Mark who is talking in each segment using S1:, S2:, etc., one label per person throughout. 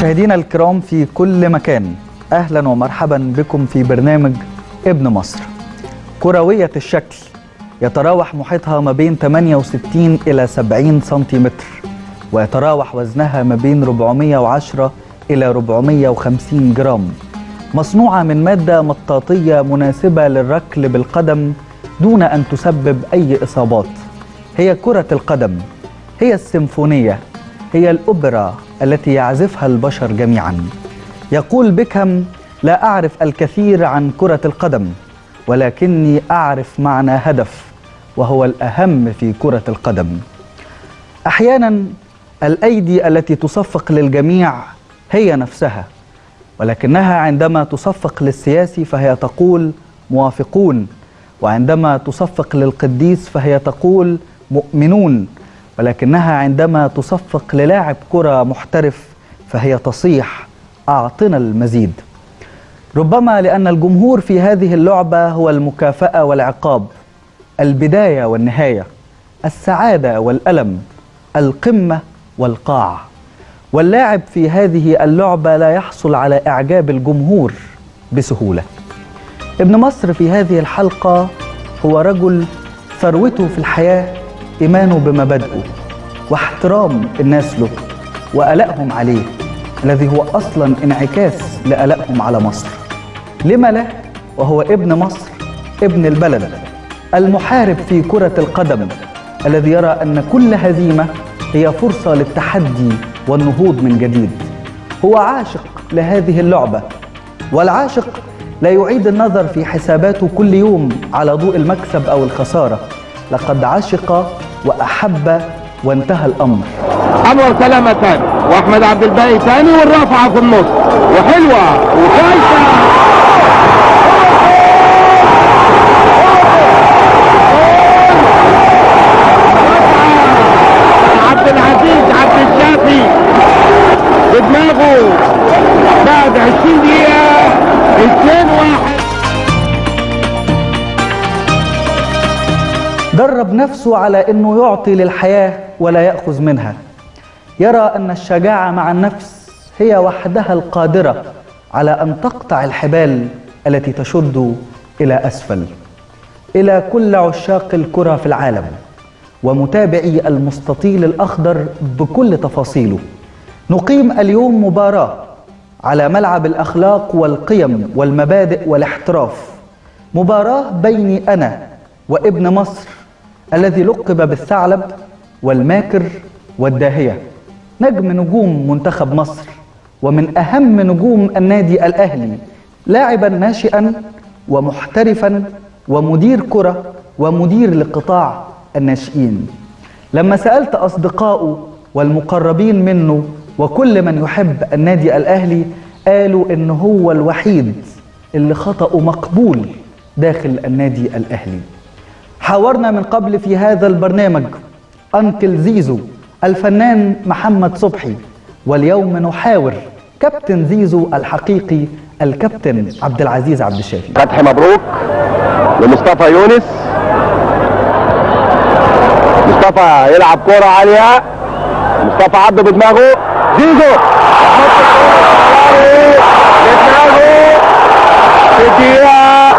S1: مشاهدينا الكرام في كل مكان اهلا ومرحبا بكم في برنامج ابن مصر كرويه الشكل يتراوح محيطها ما بين 68 الى 70 سنتيمتر ويتراوح وزنها ما بين 410 الى 450 جرام مصنوعه من ماده مطاطيه مناسبه للركل بالقدم دون ان تسبب اي اصابات هي كره القدم هي السيمفونيه هي الاوبرا التي يعزفها البشر جميعا يقول بيكهام لا اعرف الكثير عن كره القدم ولكني اعرف معنى هدف وهو الاهم في كره القدم احيانا الايدي التي تصفق للجميع هي نفسها ولكنها عندما تصفق للسياسي فهي تقول موافقون وعندما تصفق للقديس فهي تقول مؤمنون ولكنها عندما تصفق للاعب كرة محترف فهي تصيح أعطنا المزيد ربما لأن الجمهور في هذه اللعبة هو المكافأة والعقاب البداية والنهاية السعادة والألم القمة والقاع واللاعب في هذه اللعبة لا يحصل على إعجاب الجمهور بسهولة ابن مصر في هذه الحلقة هو رجل ثروته في الحياة إيمانه بمبادئه واحترام الناس له وقلقهم عليه الذي هو أصلا انعكاس لقلقهم على مصر لما لا وهو ابن مصر ابن البلد المحارب في كرة القدم الذي يرى أن كل هزيمة هي فرصة للتحدي والنهوض من جديد هو عاشق لهذه اللعبة والعاشق لا يعيد النظر في حساباته كل يوم على ضوء المكسب أو الخسارة لقد عشق وأحب وانتهى الأمر
S2: انور سلامه تاني واحمد عبد الباقي تاني والرافعه في النص وحلوه وكويسه عبد العزيز عبد الشافي بدماغه بعد 20 دقيقه 2 1
S1: درب نفسه على انه يعطي للحياه ولا ياخذ منها يرى ان الشجاعه مع النفس هي وحدها القادره على ان تقطع الحبال التي تشد الى اسفل الى كل عشاق الكره في العالم ومتابعي المستطيل الاخضر بكل تفاصيله نقيم اليوم مباراه على ملعب الاخلاق والقيم والمبادئ والاحتراف مباراه بيني انا وابن مصر الذي لقب بالثعلب والماكر والداهية نجم نجوم منتخب مصر ومن أهم نجوم النادي الأهلي لاعبا ناشئا ومحترفا ومدير كرة ومدير لقطاع الناشئين لما سألت أصدقائه والمقربين منه وكل من يحب النادي الأهلي قالوا إن هو الوحيد اللي خطأه مقبول داخل النادي الأهلي حاورنا من قبل في هذا البرنامج أنكل زيزو الفنان محمد صبحي واليوم نحاور كابتن زيزو الحقيقي الكابتن عبد العزيز عبد الشافي
S2: فتحي مبروك لمصطفى يونس مصطفى يلعب كرة عالية مصطفى عبده بدماغه زيزو بدماغه في الدقيقة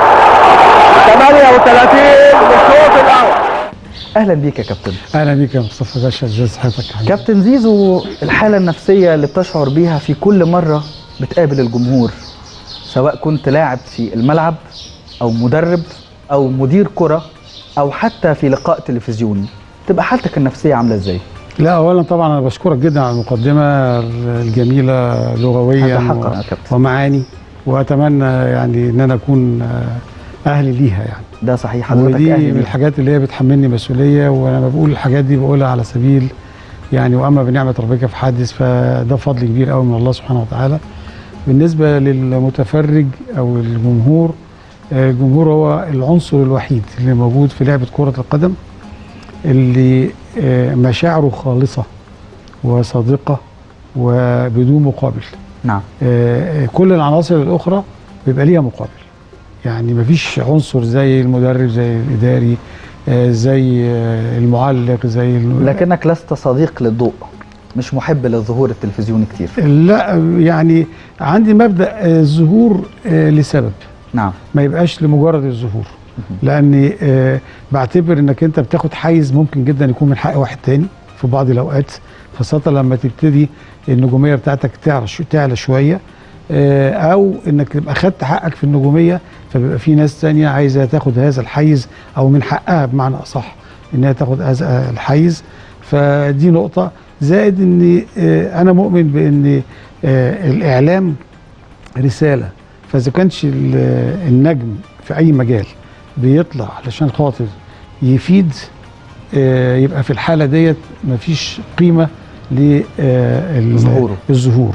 S2: 38 للشوط الأول
S1: أهلا بيك يا كابتن
S3: اهلا بيك يا مصطفى باشا ازي صحتك يا حبيبي
S1: كابتن زيزو الحالة النفسية اللي بتشعر بيها في كل مرة بتقابل الجمهور سواء كنت لاعب في الملعب أو مدرب أو مدير كرة أو حتى في لقاء تلفزيوني تبقى حالتك النفسية عاملة ازاي؟
S3: لا اولا طبعا انا بشكرك جدا على المقدمه الجميله لغويا
S1: هذا حقا
S3: و-
S1: يا كابتن.
S3: ومعاني واتمنى يعني ان انا اكون آه، اهلي ليها يعني
S1: ده صحيح حضرتك
S3: ودي
S1: أهلي
S3: من
S1: بيها.
S3: الحاجات اللي هي بتحملني مسؤوليه وانا لما بقول الحاجات دي بقولها على سبيل يعني واما بنعمه ربك فحدث فده فضل كبير قوي من الله سبحانه وتعالى بالنسبه للمتفرج او الجمهور آه، الجمهور هو العنصر الوحيد اللي موجود في لعبه كره القدم اللي آه، مشاعره خالصه وصادقه وبدون مقابل
S1: نعم
S3: آه، كل العناصر الاخرى بيبقى ليها مقابل يعني مفيش عنصر زي المدرب زي الاداري آه، زي آه، المعلق زي ال-
S1: لكنك لست صديق للضوء مش محب للظهور التلفزيوني كتير
S3: لا يعني عندي مبدا آه، الظهور آه، لسبب
S1: نعم
S3: ما يبقاش لمجرد الظهور لاني آه، بعتبر انك انت بتاخد حيز ممكن جدا يكون من حق واحد تاني في بعض الاوقات خاصه لما تبتدي النجوميه بتاعتك تعلى شو- تعلى شويه آه، او انك تبقى خدت حقك في النجوميه فبيبقى في ناس تانية عايزه تاخد هذا الحيز او من حقها بمعنى اصح انها تاخد هذا الحيز فدي نقطه زائد ان آه، انا مؤمن بان آه، الاعلام رساله فاذا كانش ال- النجم في اي مجال بيطلع علشان خاطر يفيد آه، يبقى في الحاله ديت مفيش قيمه
S1: ظهوره.
S3: للظهور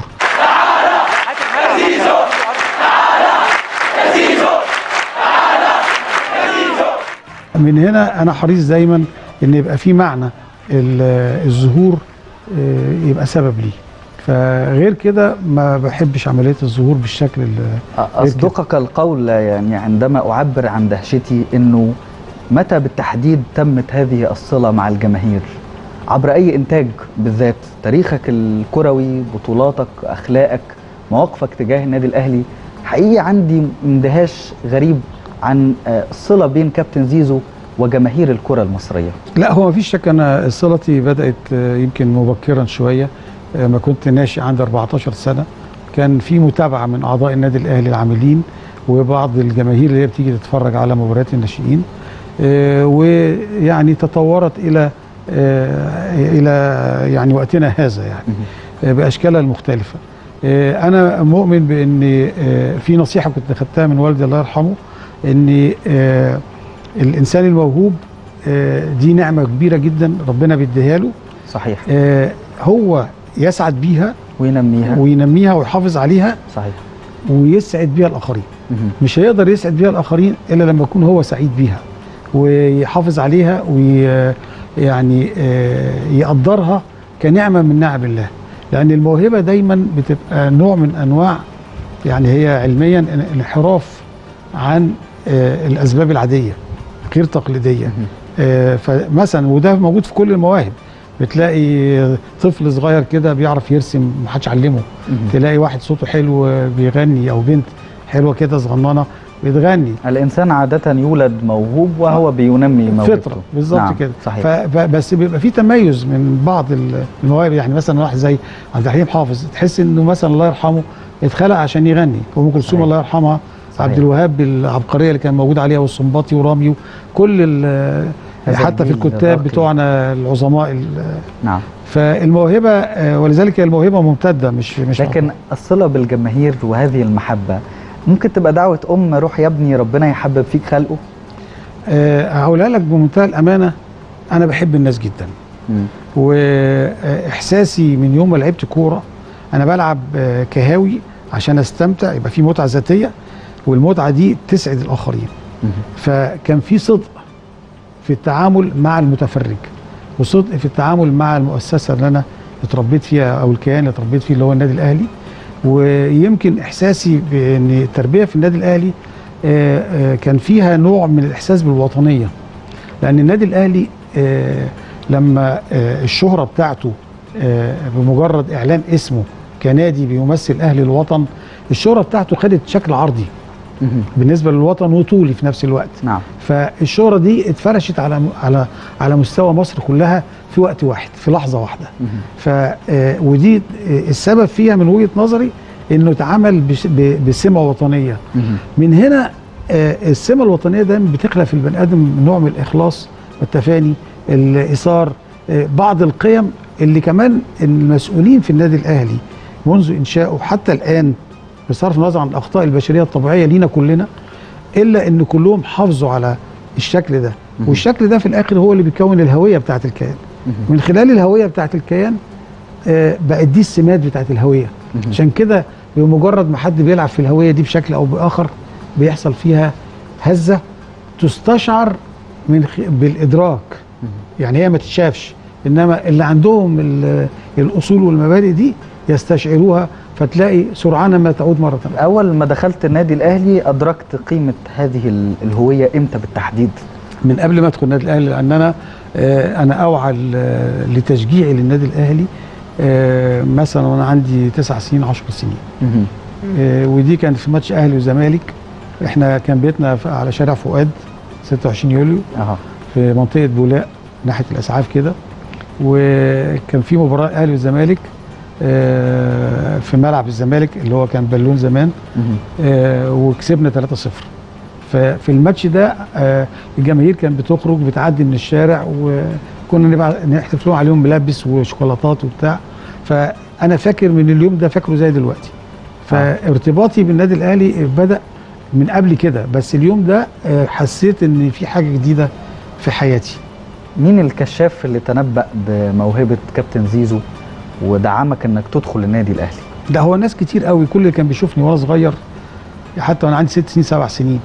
S3: من هنا انا حريص دايما ان يبقى في معنى ال- الظهور آه، يبقى سبب ليه فغير كده ما بحبش عمليه الظهور بالشكل ال-
S1: أصدقك القول يعني عندما أعبر عن دهشتي أنه متى بالتحديد تمت هذه الصلة مع الجماهير عبر أي إنتاج بالذات تاريخك الكروي بطولاتك أخلاقك مواقفك تجاه النادي الأهلي حقيقي عندي اندهاش غريب عن آه، الصلة بين كابتن زيزو وجماهير الكرة المصرية
S3: لا هو مفيش شك انا صلتي بدات آه، يمكن مبكرا شويه آه، ما كنت ناشئ عندي 14 سنه كان في متابعه من اعضاء النادي الاهلي العاملين وبعض الجماهير اللي هي بتيجي تتفرج على مباريات الناشئين آه، ويعني تطورت الى آه، الى يعني وقتنا هذا يعني آه، باشكالها المختلفه آه، انا مؤمن بان آه، في نصيحه كنت خدتها من والدي الله يرحمه ان آه، الانسان الموهوب آه، دي نعمه كبيره جدا ربنا بيديها له
S1: صحيح
S3: آه، هو يسعد بيها
S1: وينميها
S3: وينميها ويحافظ عليها
S1: صحيح
S3: ويسعد بيها الاخرين
S1: مهم.
S3: مش هيقدر يسعد بيها الاخرين الا لما يكون هو سعيد بيها ويحافظ عليها ويعني يقدرها كنعمه من نعم الله لان الموهبه دايما بتبقى نوع من انواع يعني هي علميا ان- انحراف عن آه، الاسباب العاديه غير تقليديه
S1: مهم.
S3: آه، فمثلا وده موجود في كل المواهب بتلاقي طفل صغير كده بيعرف يرسم محدش علمه
S1: مهم.
S3: تلاقي واحد صوته حلو بيغني او بنت حلوه كده صغننه بتغني
S1: الإنسان عادة يولد موهوب وهو بينمي موهبته
S3: فطره بالظبط
S1: نعم،
S3: كده
S1: صحيح
S3: ف- ف- بس بيبقى في تميز من بعض ال- المواهب يعني مثلا واحد زي عبد الحليم حافظ تحس انه مثلا الله يرحمه اتخلق عشان يغني وام كلثوم
S1: صحيح.
S3: الله يرحمها
S1: صحيح.
S3: عبد الوهاب العبقريه اللي كان موجود عليها والسنباطي ورامي كل ال-
S1: هذا
S3: حتى في
S1: الجيل
S3: الكتاب
S1: الراقي.
S3: بتوعنا العظماء ال-
S1: نعم
S3: فالموهبه آه، ولذلك هي الموهبه ممتده مش مش
S1: لكن الصلة بالجماهير وهذه المحبة ممكن تبقى دعوة أم روح يا ابني ربنا يحبب فيك خلقه
S3: آه، هقولها لك بمنتهى الامانه انا بحب الناس جدا
S1: مم.
S3: واحساسي من يوم ما لعبت كوره انا بلعب آه، كهاوي عشان استمتع يبقى في متعه ذاتيه والمتعه دي تسعد الاخرين
S1: مم.
S3: فكان في صدق في التعامل مع المتفرج وصدق في التعامل مع المؤسسه اللي انا اتربيت فيها او الكيان اللي اتربيت فيه اللي هو النادي الاهلي ويمكن احساسي بان التربيه في النادي الاهلي آه، آه، كان فيها نوع من الاحساس بالوطنيه لان النادي الاهلي آه، لما آه، الشهره بتاعته آه، بمجرد اعلان اسمه كنادي بيمثل اهل الوطن الشهره بتاعته خدت شكل عرضي
S1: مم.
S3: بالنسبه للوطن وطولي في نفس الوقت
S1: نعم
S3: فالشهره دي اتفرشت على على على مستوى مصر كلها في وقت واحد في لحظه واحده
S1: مم.
S3: ف آه، ودي آه، السبب فيها من وجهه نظري انه اتعمل بش- ب- بسمه وطنيه
S1: مم.
S3: من هنا آه، السمه الوطنيه دايما بتخلق في البني ادم نوع من الاخلاص والتفاني الايثار آه، بعض القيم اللي كمان المسؤولين في النادي الاهلي منذ انشائه حتى الان بصرف النظر عن الاخطاء البشريه الطبيعيه لينا كلنا الا ان كلهم حافظوا على الشكل ده
S1: مهم.
S3: والشكل ده في الاخر هو اللي بيكون الهويه بتاعت الكيان
S1: مم.
S3: من خلال الهويه بتاعت الكيان آه، بقت دي السمات بتاعت الهويه
S1: مهم.
S3: عشان كده بمجرد ما حد بيلعب في الهويه دي بشكل او باخر بيحصل فيها هزه تستشعر من خ... بالادراك
S1: مهم.
S3: يعني هي ما تتشافش انما اللي عندهم ال- الاصول والمبادئ دي يستشعروها فتلاقي سرعان ما تعود مره ثانيه
S1: أول ما دخلت النادي الأهلي أدركت قيمة هذه ال- الهوية إمتى بالتحديد
S3: من قبل ما ادخل النادي الاهلي لان انا آه، انا اوعى ل- لتشجيعي للنادي الاهلي آه، مثلا وانا عندي تسع سنين 10 سنين
S1: مهم.
S3: آه، ودي كانت في ماتش اهلي وزمالك احنا كان بيتنا في- على شارع فؤاد 26 يوليو
S1: اها
S3: في منطقه بولاق ناحيه الاسعاف كده وكان في مباراه اهلي والزمالك آه، في ملعب الزمالك اللي هو كان بالون زمان
S1: مهم.
S3: آه، وكسبنا 3-0 ففي الماتش ده آه، الجماهير كانت بتخرج بتعدي من الشارع وكنا نبقى نحتفلوا عليهم ملابس وشوكولاتات وبتاع فانا فاكر من اليوم ده فاكره زي دلوقتي فارتباطي بالنادي الاهلي بدا من قبل كده بس اليوم ده آه، حسيت ان في حاجه جديده في حياتي
S1: مين الكشاف اللي تنبأ بموهبة كابتن زيزو ودعمك انك تدخل النادي الاهلي
S3: ده هو ناس كتير قوي كل اللي كان بيشوفني وانا صغير حتى وانا عندي ست سنين سبع سنين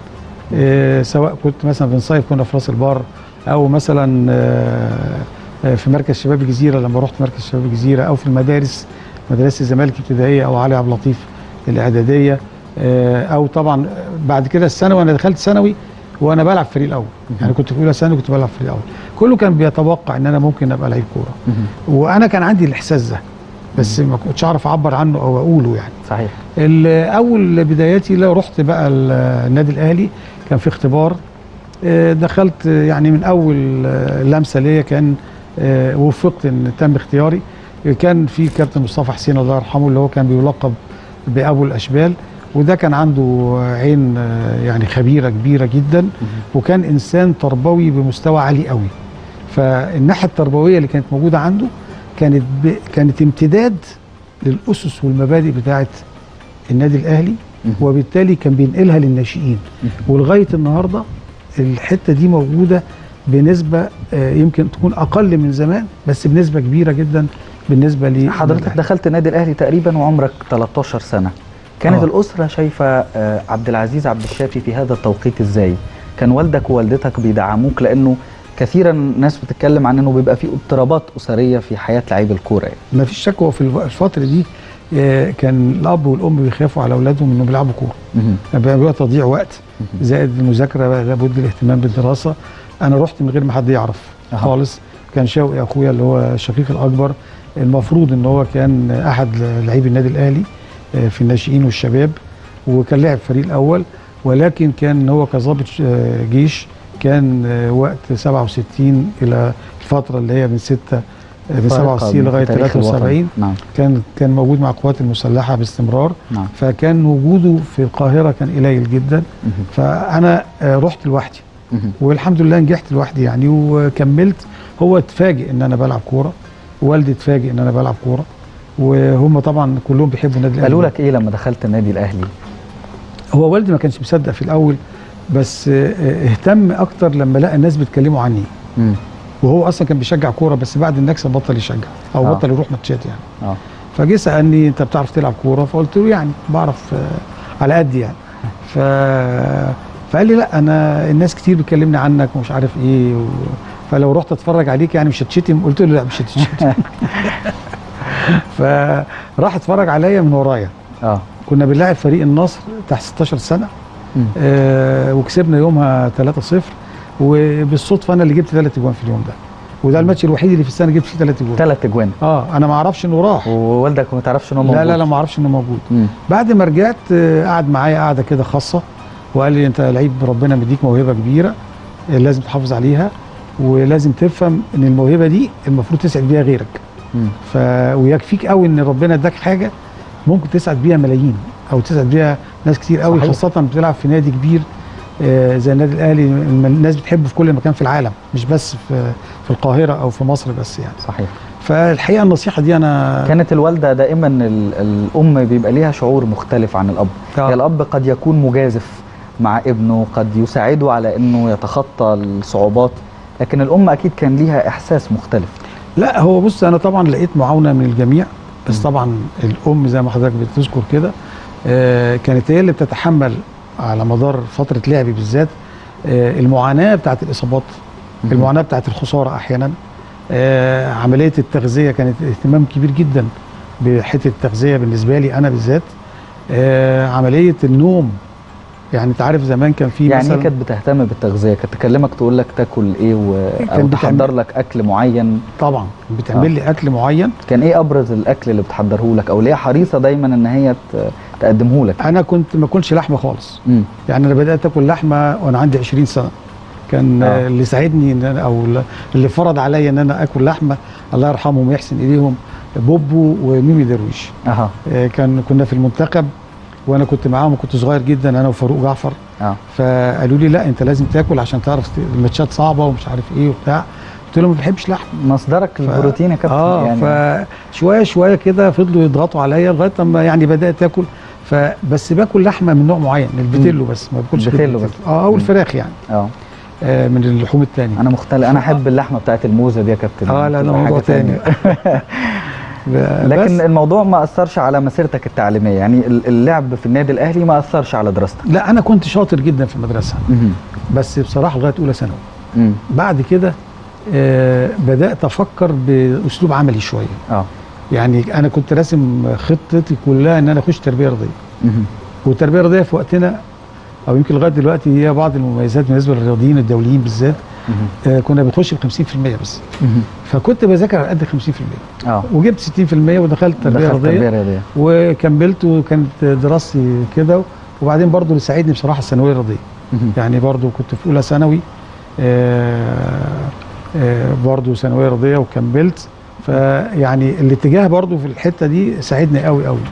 S3: آه سواء كنت مثلا بنصيف كنا في راس البر او مثلا آه آه، في مركز شباب الجزيره لما رحت مركز شباب الجزيره او في المدارس مدرسه الزمالك الابتدائيه او علي عبد اللطيف الاعداديه آه او طبعا بعد كده الثانوي انا دخلت ثانوي وانا بلعب فريق الاول يعني كنت في اولى ثانوي كنت بلعب فريق الاول كله كان بيتوقع ان انا ممكن ابقى لعيب كوره وانا كان عندي الاحساس ده بس ما كنتش اعرف اعبر عنه او اقوله يعني
S1: صحيح
S3: ال- اول بداياتي لا رحت بقى ال- النادي الاهلي كان في اختبار آه، دخلت آه، يعني من اول آه، لمسه ليا كان آه، وفقت ان تم اختياري كان في كابتن مصطفى حسين الله يرحمه اللي هو كان بيلقب بابو الاشبال وده كان عنده عين آه، يعني خبيره كبيره جدا وكان انسان تربوي بمستوى عالي قوي فالناحيه التربويه اللي كانت موجوده عنده كانت ب... كانت امتداد للاسس والمبادئ بتاعه النادي الاهلي وبالتالي كان بينقلها للناشئين ولغايه النهارده الحته دي موجوده بنسبه آه، يمكن تكون اقل من زمان بس بنسبه كبيره جدا بالنسبه لي
S1: حضرتك دخلت النادي الاهلي تقريبا وعمرك 13 سنه كانت
S3: آه.
S1: الاسره شايفه آه، عبد العزيز عبد الشافي في هذا التوقيت ازاي كان والدك ووالدتك بيدعموك لانه كثيرا ناس بتتكلم عن انه بيبقى في اضطرابات اسريه في حياه لعيب الكوره يعني.
S3: ما فيش شك هو في الف- الفتره دي آه، كان الاب والام بيخافوا على اولادهم انهم بيلعبوا كوره
S1: مهم.
S3: بيبقى تضييع وقت زائد المذاكره بقى لابد الاهتمام بالدراسه انا رحت من غير ما حد يعرف
S1: أها.
S3: خالص كان شوقي اخويا اللي هو الشقيق الاكبر المفروض ان هو كان احد لعيبي النادي الاهلي آه، في الناشئين والشباب وكان لاعب فريق الاول ولكن كان هو كظابط آه، جيش كان آه، وقت 67 الى الفتره اللي هي من 6 من
S1: فارقة
S3: 67 لغايه
S1: في تاريخ الوطن.
S3: 73
S1: نعم
S3: كان كان موجود مع القوات المسلحه باستمرار
S1: نعم
S3: فكان وجوده في القاهره كان قليل جدا
S1: مهم.
S3: فانا آه، رحت لوحدي
S1: مهم.
S3: والحمد لله نجحت لوحدي يعني وكملت هو اتفاجئ ان انا بلعب كوره والدي اتفاجئ ان انا بلعب كوره وهم طبعا كلهم بيحبوا النادي الاهلي
S1: قالوا لك ايه لما دخلت النادي الاهلي
S3: هو والدي ما كانش مصدق في الاول بس آه، آه، اهتم اكتر لما لقى الناس بيتكلموا عني
S1: مم.
S3: وهو اصلا كان بيشجع كوره بس بعد النكسه بطل يشجع او
S1: آه.
S3: بطل يروح ماتشات يعني
S1: اه
S3: فجه سالني انت بتعرف تلعب كوره فقلت له يعني بعرف آه، على قد يعني ف فقال لي لا انا الناس كتير بتكلمني عنك ومش عارف ايه و... فلو رحت اتفرج عليك يعني مش هتشتم قلت له لا مش هتشتم فراح اتفرج عليا من ورايا
S1: اه
S3: كنا بنلاعب فريق النصر تحت 16 سنه
S1: مم.
S3: آه وكسبنا يومها 3-0 وبالصدفه انا اللي جبت ثلاث اجوان في اليوم ده وده الماتش الوحيد اللي في السنه جبت فيه ثلاث اجوان
S1: ثلاث اجوان
S3: اه انا ما اعرفش انه راح
S1: ووالدك ما تعرفش ان هو
S3: لا
S1: موجود
S3: لا لا ما اعرفش انه موجود
S1: مم.
S3: بعد ما رجعت آه، قعد معايا قعده كده خاصه وقال لي انت لعيب ربنا مديك موهبه كبيره آه، لازم تحافظ عليها ولازم تفهم ان الموهبه دي المفروض تسعد بيها غيرك
S1: مم.
S3: ف ويكفيك قوي ان ربنا اداك حاجه ممكن تسعد بيها ملايين او تسعد بيها ناس كتير قوي
S1: صحيح.
S3: خاصه بتلعب في نادي كبير آه، زي النادي الاهلي الم- الناس بتحبه في كل مكان في العالم مش بس في في القاهره او في مصر بس يعني
S1: صحيح
S3: فالحقيقه النصيحه دي انا
S1: كانت الوالده دائما ال- الام بيبقى ليها شعور مختلف عن الاب
S3: آه.
S1: هي الاب قد يكون مجازف مع ابنه قد يساعده على انه يتخطى الصعوبات لكن الام اكيد كان ليها احساس مختلف
S3: لا هو بص انا طبعا لقيت معاونه من الجميع بس طبعا الام زي ما حضرتك بتذكر كده آه، كانت هي اللي بتتحمل على مدار فتره لعبي بالذات آه، المعاناه بتاعت الاصابات
S1: مهم.
S3: المعاناه بتاعت الخساره احيانا آه، عمليه التغذيه كانت اهتمام كبير جدا بحته التغذيه بالنسبه لي انا بالذات آه، عمليه النوم يعني انت عارف زمان كان في
S1: يعني
S3: مثلا
S1: ايه كانت بتهتم بالتغذيه كانت تكلمك تقول لك تاكل ايه و... او
S3: كان بتعمل-
S1: تحضر لك اكل معين
S3: طبعا بتعمل
S1: آه.
S3: لي اكل معين
S1: كان ايه ابرز الاكل اللي بتحضره لك او ليه حريصه دايما ان هي ت- تقدمه لك
S3: انا كنت ما اكلش لحمه خالص
S1: امم
S3: يعني انا بدات اكل لحمه وانا عندي 20 سنه كان
S1: آه.
S3: آه. اللي ساعدني ان انا او اللي فرض عليا ان انا اكل لحمه الله يرحمهم ويحسن اليهم بوبو وميمي درويش
S1: اها
S3: آه، كان كنا في المنتخب وانا كنت معاهم وكنت صغير جدا انا وفاروق جعفر
S1: اه
S3: فقالوا لي لا انت لازم تاكل عشان تعرف ت- الماتشات صعبه ومش عارف ايه وبتاع قلت لهم ما بحبش لحم
S1: مصدرك البروتين يا كابتن
S3: اه
S1: يعني
S3: فشويه شويه كده فضلوا يضغطوا عليا لغايه اما يعني بدات اكل فبس باكل لحمه من نوع معين البيتيلو بس ما باكلش
S1: البيتيلو
S3: غير
S1: بس.
S3: اه او
S1: مم.
S3: الفراخ يعني
S1: اه
S3: آه من اللحوم التانية
S1: انا مختلف انا احب اللحمه بتاعت الموزه دي يا كابتن
S3: اه لا ده
S1: بتبقى
S3: موضوع
S1: حاجة
S3: تاني ب-
S1: لكن
S3: بس
S1: الموضوع ما اثرش على مسيرتك التعليميه يعني ال- اللعب في النادي الاهلي ما اثرش على دراستك
S3: لا انا كنت شاطر جدا في المدرسه
S1: مهم.
S3: بس بصراحه لغايه اولى ثانوي
S1: مم.
S3: بعد كده آه بدات افكر باسلوب عملي شويه
S1: اه
S3: يعني انا كنت راسم خطتي كلها ان انا اخش تربيه رياضيه
S1: مهم.
S3: والتربيه الرياضيه في وقتنا او يمكن لغايه دلوقتي هي بعض المميزات بالنسبه للرياضيين الدوليين بالذات
S1: مهم.
S3: آه كنا بنخش ب 50% بس
S1: مهم.
S3: فكنت بذاكر على قد 50%
S1: اه
S3: وجبت 60% ودخلت تربيه
S1: دخلت
S3: رياضيه
S1: تربيه رياضيه
S3: وكملت وكانت دراستي كده وبعدين برضو اللي ساعدني بصراحه الثانويه الرياضيه
S1: مهم.
S3: يعني برضو كنت في اولى ثانوي آه، آه، برضو ثانويه رياضيه وكملت فيعني الاتجاه برضو في الحته دي ساعدني قوي قوي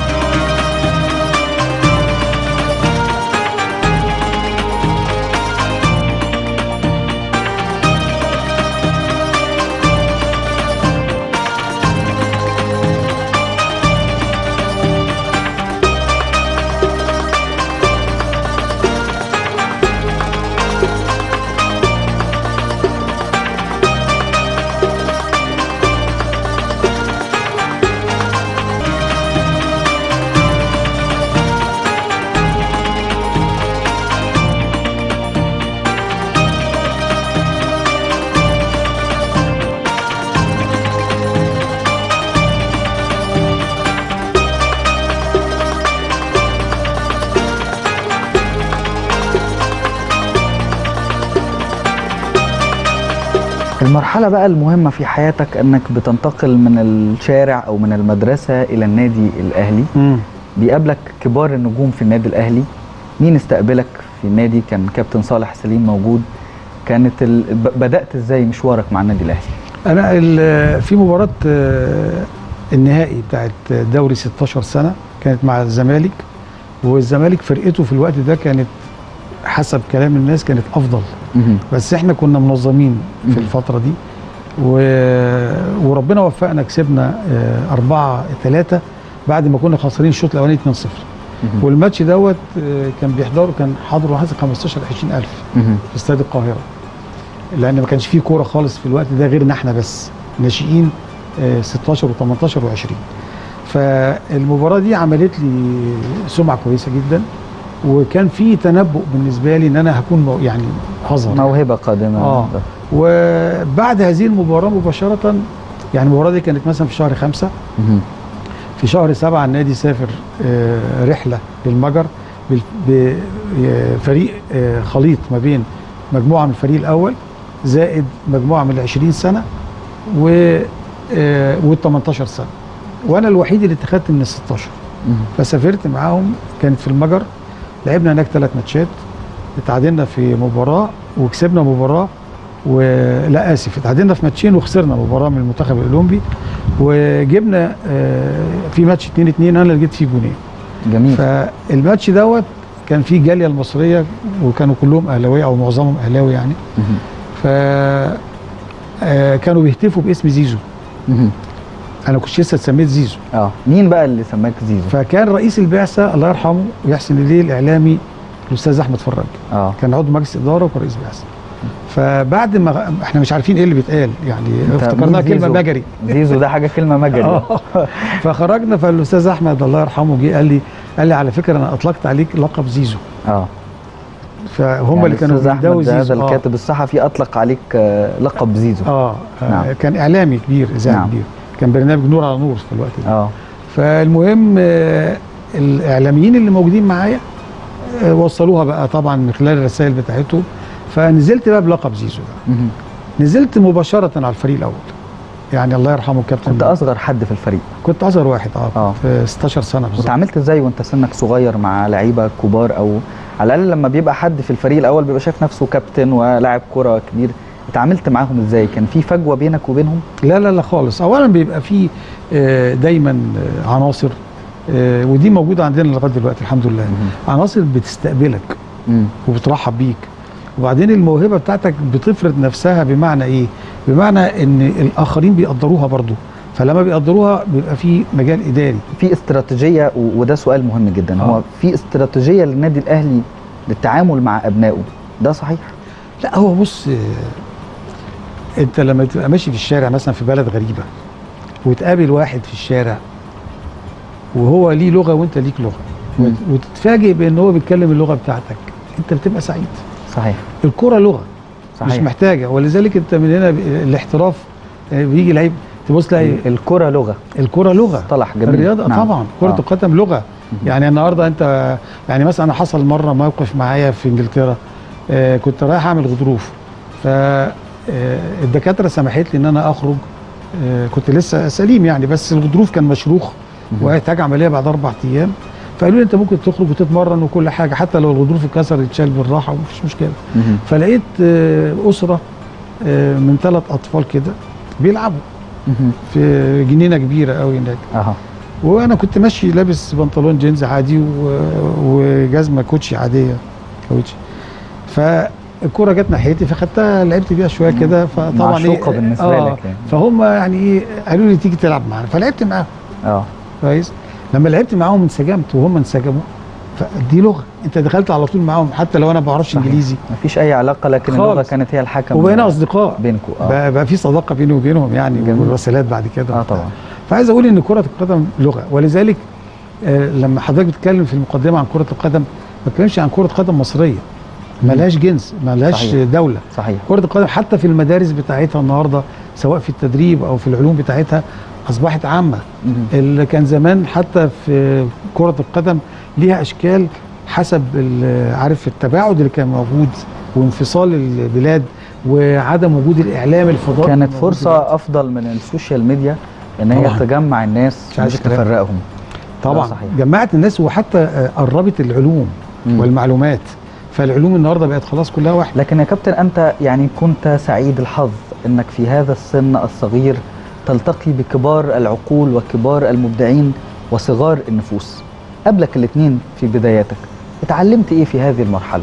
S1: المرحلة بقى المهمة في حياتك انك بتنتقل من الشارع او من المدرسة الى النادي الاهلي بيقابلك كبار النجوم في النادي الاهلي مين استقبلك في النادي كان كابتن صالح سليم موجود كانت ال... ب- بدأت ازاي مشوارك مع النادي الاهلي
S3: انا ال- في مباراه آه، النهائي بتاعت دوري 16 سنه كانت مع الزمالك والزمالك فرقته في الوقت ده كانت حسب كلام الناس كانت افضل
S1: مهم.
S3: بس احنا كنا منظمين
S1: مم.
S3: في الفتره دي و... وربنا وفقنا كسبنا آه، أربعة ثلاثة بعد ما كنا خسرانين الشوط الاولاني 2-0
S1: مهم.
S3: والماتش دوت آه، كان بيحضره كان حضره حوالي 15 20000
S1: مهم.
S3: في استاد القاهره لان ما كانش فيه كوره خالص في الوقت ده غيرنا احنا بس ناشئين آه، 16 و18 و20 فالمباراه دي عملت لي سمعه كويسه جدا وكان في تنبؤ بالنسبه لي ان انا هكون مو- يعني هظهر
S1: موهبة قادمة
S3: اه وبعد هذه المباراه مباشره يعني المباراه دي كانت مثلا في شهر خمسة
S1: مهم.
S3: في شهر سبعة النادي سافر آه، رحلة للمجر بال- بفريق آه، خليط ما بين مجموعة من الفريق الأول زائد مجموعة من العشرين سنة و وال 18 سنة وأنا الوحيد اللي اتخذت من ال 16
S1: مهم.
S3: فسافرت معاهم كانت في المجر لعبنا هناك ثلاث ماتشات اتعادلنا في مباراة وكسبنا مباراة ولا اسف اتعادلنا في ماتشين وخسرنا مباراة من المنتخب الاولمبي وجبنا آه، في ماتش 2 2 انا اللي جبت فيه جونين
S1: جميل
S3: فالماتش دوت كان فيه جاليه المصريه وكانوا كلهم اهلاويه او معظمهم اهلاوي يعني
S1: مهم.
S3: ف آه، كانوا بيهتفوا باسم زيزو
S1: مهم.
S3: انا كنت لسه اتسميت زيزو
S1: اه مين بقى اللي سماك زيزو
S3: فكان رئيس البعثه الله يرحمه ويحسن اليه الاعلامي الاستاذ احمد فراج
S1: اه
S3: كان عضو مجلس اداره وكان رئيس بعثه فبعد ما احنا مش عارفين ايه اللي بيتقال يعني
S1: أنت
S3: افتكرناها
S1: مين
S3: كلمه
S1: زيزو؟
S3: مجري
S1: زيزو ده حاجة كلمة مجري
S3: اه فخرجنا فالاستاذ احمد الله يرحمه جه قال لي قال لي على فكره انا اطلقت عليك لقب زيزو
S1: اه
S3: فهم
S1: يعني
S3: اللي كانوا
S1: الأستاذ
S3: بيداوا
S1: أحمد ده
S3: زيزو
S1: هذا
S3: آه.
S1: الكاتب الصحفي اطلق عليك آه، لقب زيزو
S3: اه, آه
S1: نعم.
S3: كان اعلامي كبير اذاعي
S1: نعم.
S3: كبير كان برنامج نور على نور في الوقت ده
S1: اه
S3: فالمهم آه الاعلاميين اللي موجودين معايا آه، وصلوها بقى طبعا من خلال الرسائل بتاعتهم فنزلت بقى بلقب زيزو ده
S1: مهم.
S3: نزلت مباشره على الفريق الاول يعني الله يرحمه الكابتن
S1: كنت اصغر حد في الفريق
S3: كنت اصغر واحد اه,
S1: آه.
S3: في 16 سنه بالظبط
S1: وتعاملت ازاي وانت سنك صغير مع لعيبه كبار او على الاقل لما بيبقى حد في الفريق الاول بيبقى شايف نفسه كابتن ولاعب كره كبير اتعاملت معاهم ازاي كان في فجوه بينك وبينهم
S3: لا لا لا خالص اولا بيبقى في آه، دايما آه، عناصر آه، ودي موجوده عندنا لغايه دلوقتي الحمد لله عناصر بتستقبلك
S1: امم
S3: وبترحب بيك وبعدين الموهبه بتاعتك بتفرض نفسها بمعنى ايه بمعنى ان الاخرين بيقدروها برضو فلما بيقدروها بيبقى في مجال اداري
S1: في استراتيجيه و- وده سؤال مهم جدا
S3: آه.
S1: هو في استراتيجيه للنادي الاهلي للتعامل مع ابنائه ده صحيح
S3: لا هو بص آه، انت لما تبقى ماشي في الشارع مثلا في بلد غريبه وتقابل واحد في الشارع وهو ليه لغه وانت ليك لغه
S1: مم.
S3: وت- وتتفاجئ بان هو بيتكلم اللغه بتاعتك انت بتبقى سعيد
S1: صحيح
S3: الكره لغه
S1: صحيح
S3: مش محتاجه ولذلك انت من هنا ب- الاحتراف آه، بيجي لعيب تبص تلاقي
S1: ال- الكره لغه
S3: الكره لغه
S1: مصطلح جميل
S3: الرياضه
S1: نعم.
S3: طبعا كره
S1: آه.
S3: القدم لغه يعني النهارده انت يعني مثلا انا حصل مره موقف معايا في انجلترا آه كنت رايح اعمل غضروف فالدكاتره سمحت لي ان انا اخرج آه كنت لسه سليم يعني بس الغضروف كان مشروخ وهيحتاج عمليه بعد اربع ايام فقالوا لي انت ممكن تخرج وتتمرن وكل حاجه حتى لو الغضروف اتكسر يتشال بالراحه ومفيش مشكله
S1: مهم.
S3: فلقيت آه اسره آه من ثلاث اطفال كده بيلعبوا
S1: مهم.
S3: في جنينه كبيره قوي هناك
S1: اها
S3: وانا كنت ماشي لابس بنطلون جينز عادي و- وجزمه كوتشي عاديه كوتشي فالكوره جت ناحيتي فخدتها لعبت بيها شويه كده فطبعا
S1: معشوقة بالنسبة لك يعني.
S3: فهم يعني ايه قالوا لي تيجي تلعب معانا فلعبت معاهم
S1: اه
S3: كويس لما لعبت معاهم انسجمت وهم انسجموا فدي لغه انت دخلت على طول معاهم حتى لو انا ما بعرفش
S1: صحيح.
S3: انجليزي
S1: مفيش اي علاقه لكن اللغه
S3: خالص.
S1: كانت هي الحكم
S3: وبقينا اصدقاء
S1: بينكم اه
S3: بقى, بقى في صداقه بيني وبينهم يعني
S1: جميل.
S3: والرسالات بعد كده
S1: اه طبعا
S3: فعايز اقول ان كره القدم لغه ولذلك آه، لما حضرتك بتتكلم في المقدمه عن كره القدم ما بتكلمش عن كره قدم مصريه ملهاش جنس ملهاش
S1: صحيح.
S3: دوله
S1: صحيح
S3: كره القدم حتى في المدارس بتاعتها النهارده سواء في التدريب او في العلوم بتاعتها اصبحت عامه
S1: مهم.
S3: اللي كان زمان حتى في كره القدم ليها اشكال حسب ال- عارف التباعد اللي كان موجود وانفصال البلاد وعدم وجود الاعلام الفضائي
S1: كانت
S3: الموجود
S1: فرصه افضل من السوشيال ميديا ان هي
S3: طبعاً.
S1: تجمع الناس
S3: مش عايز
S1: مش
S3: كلام.
S1: تفرقهم
S3: طبعا
S1: ده صحيح.
S3: جمعت الناس وحتى آه، قربت العلوم
S1: مم.
S3: والمعلومات فالعلوم النهارده بقت خلاص كلها واحده
S1: لكن يا كابتن انت يعني كنت سعيد الحظ انك في هذا السن الصغير تلتقي بكبار العقول وكبار المبدعين وصغار النفوس قبلك الاثنين في بداياتك اتعلمت ايه في هذه المرحله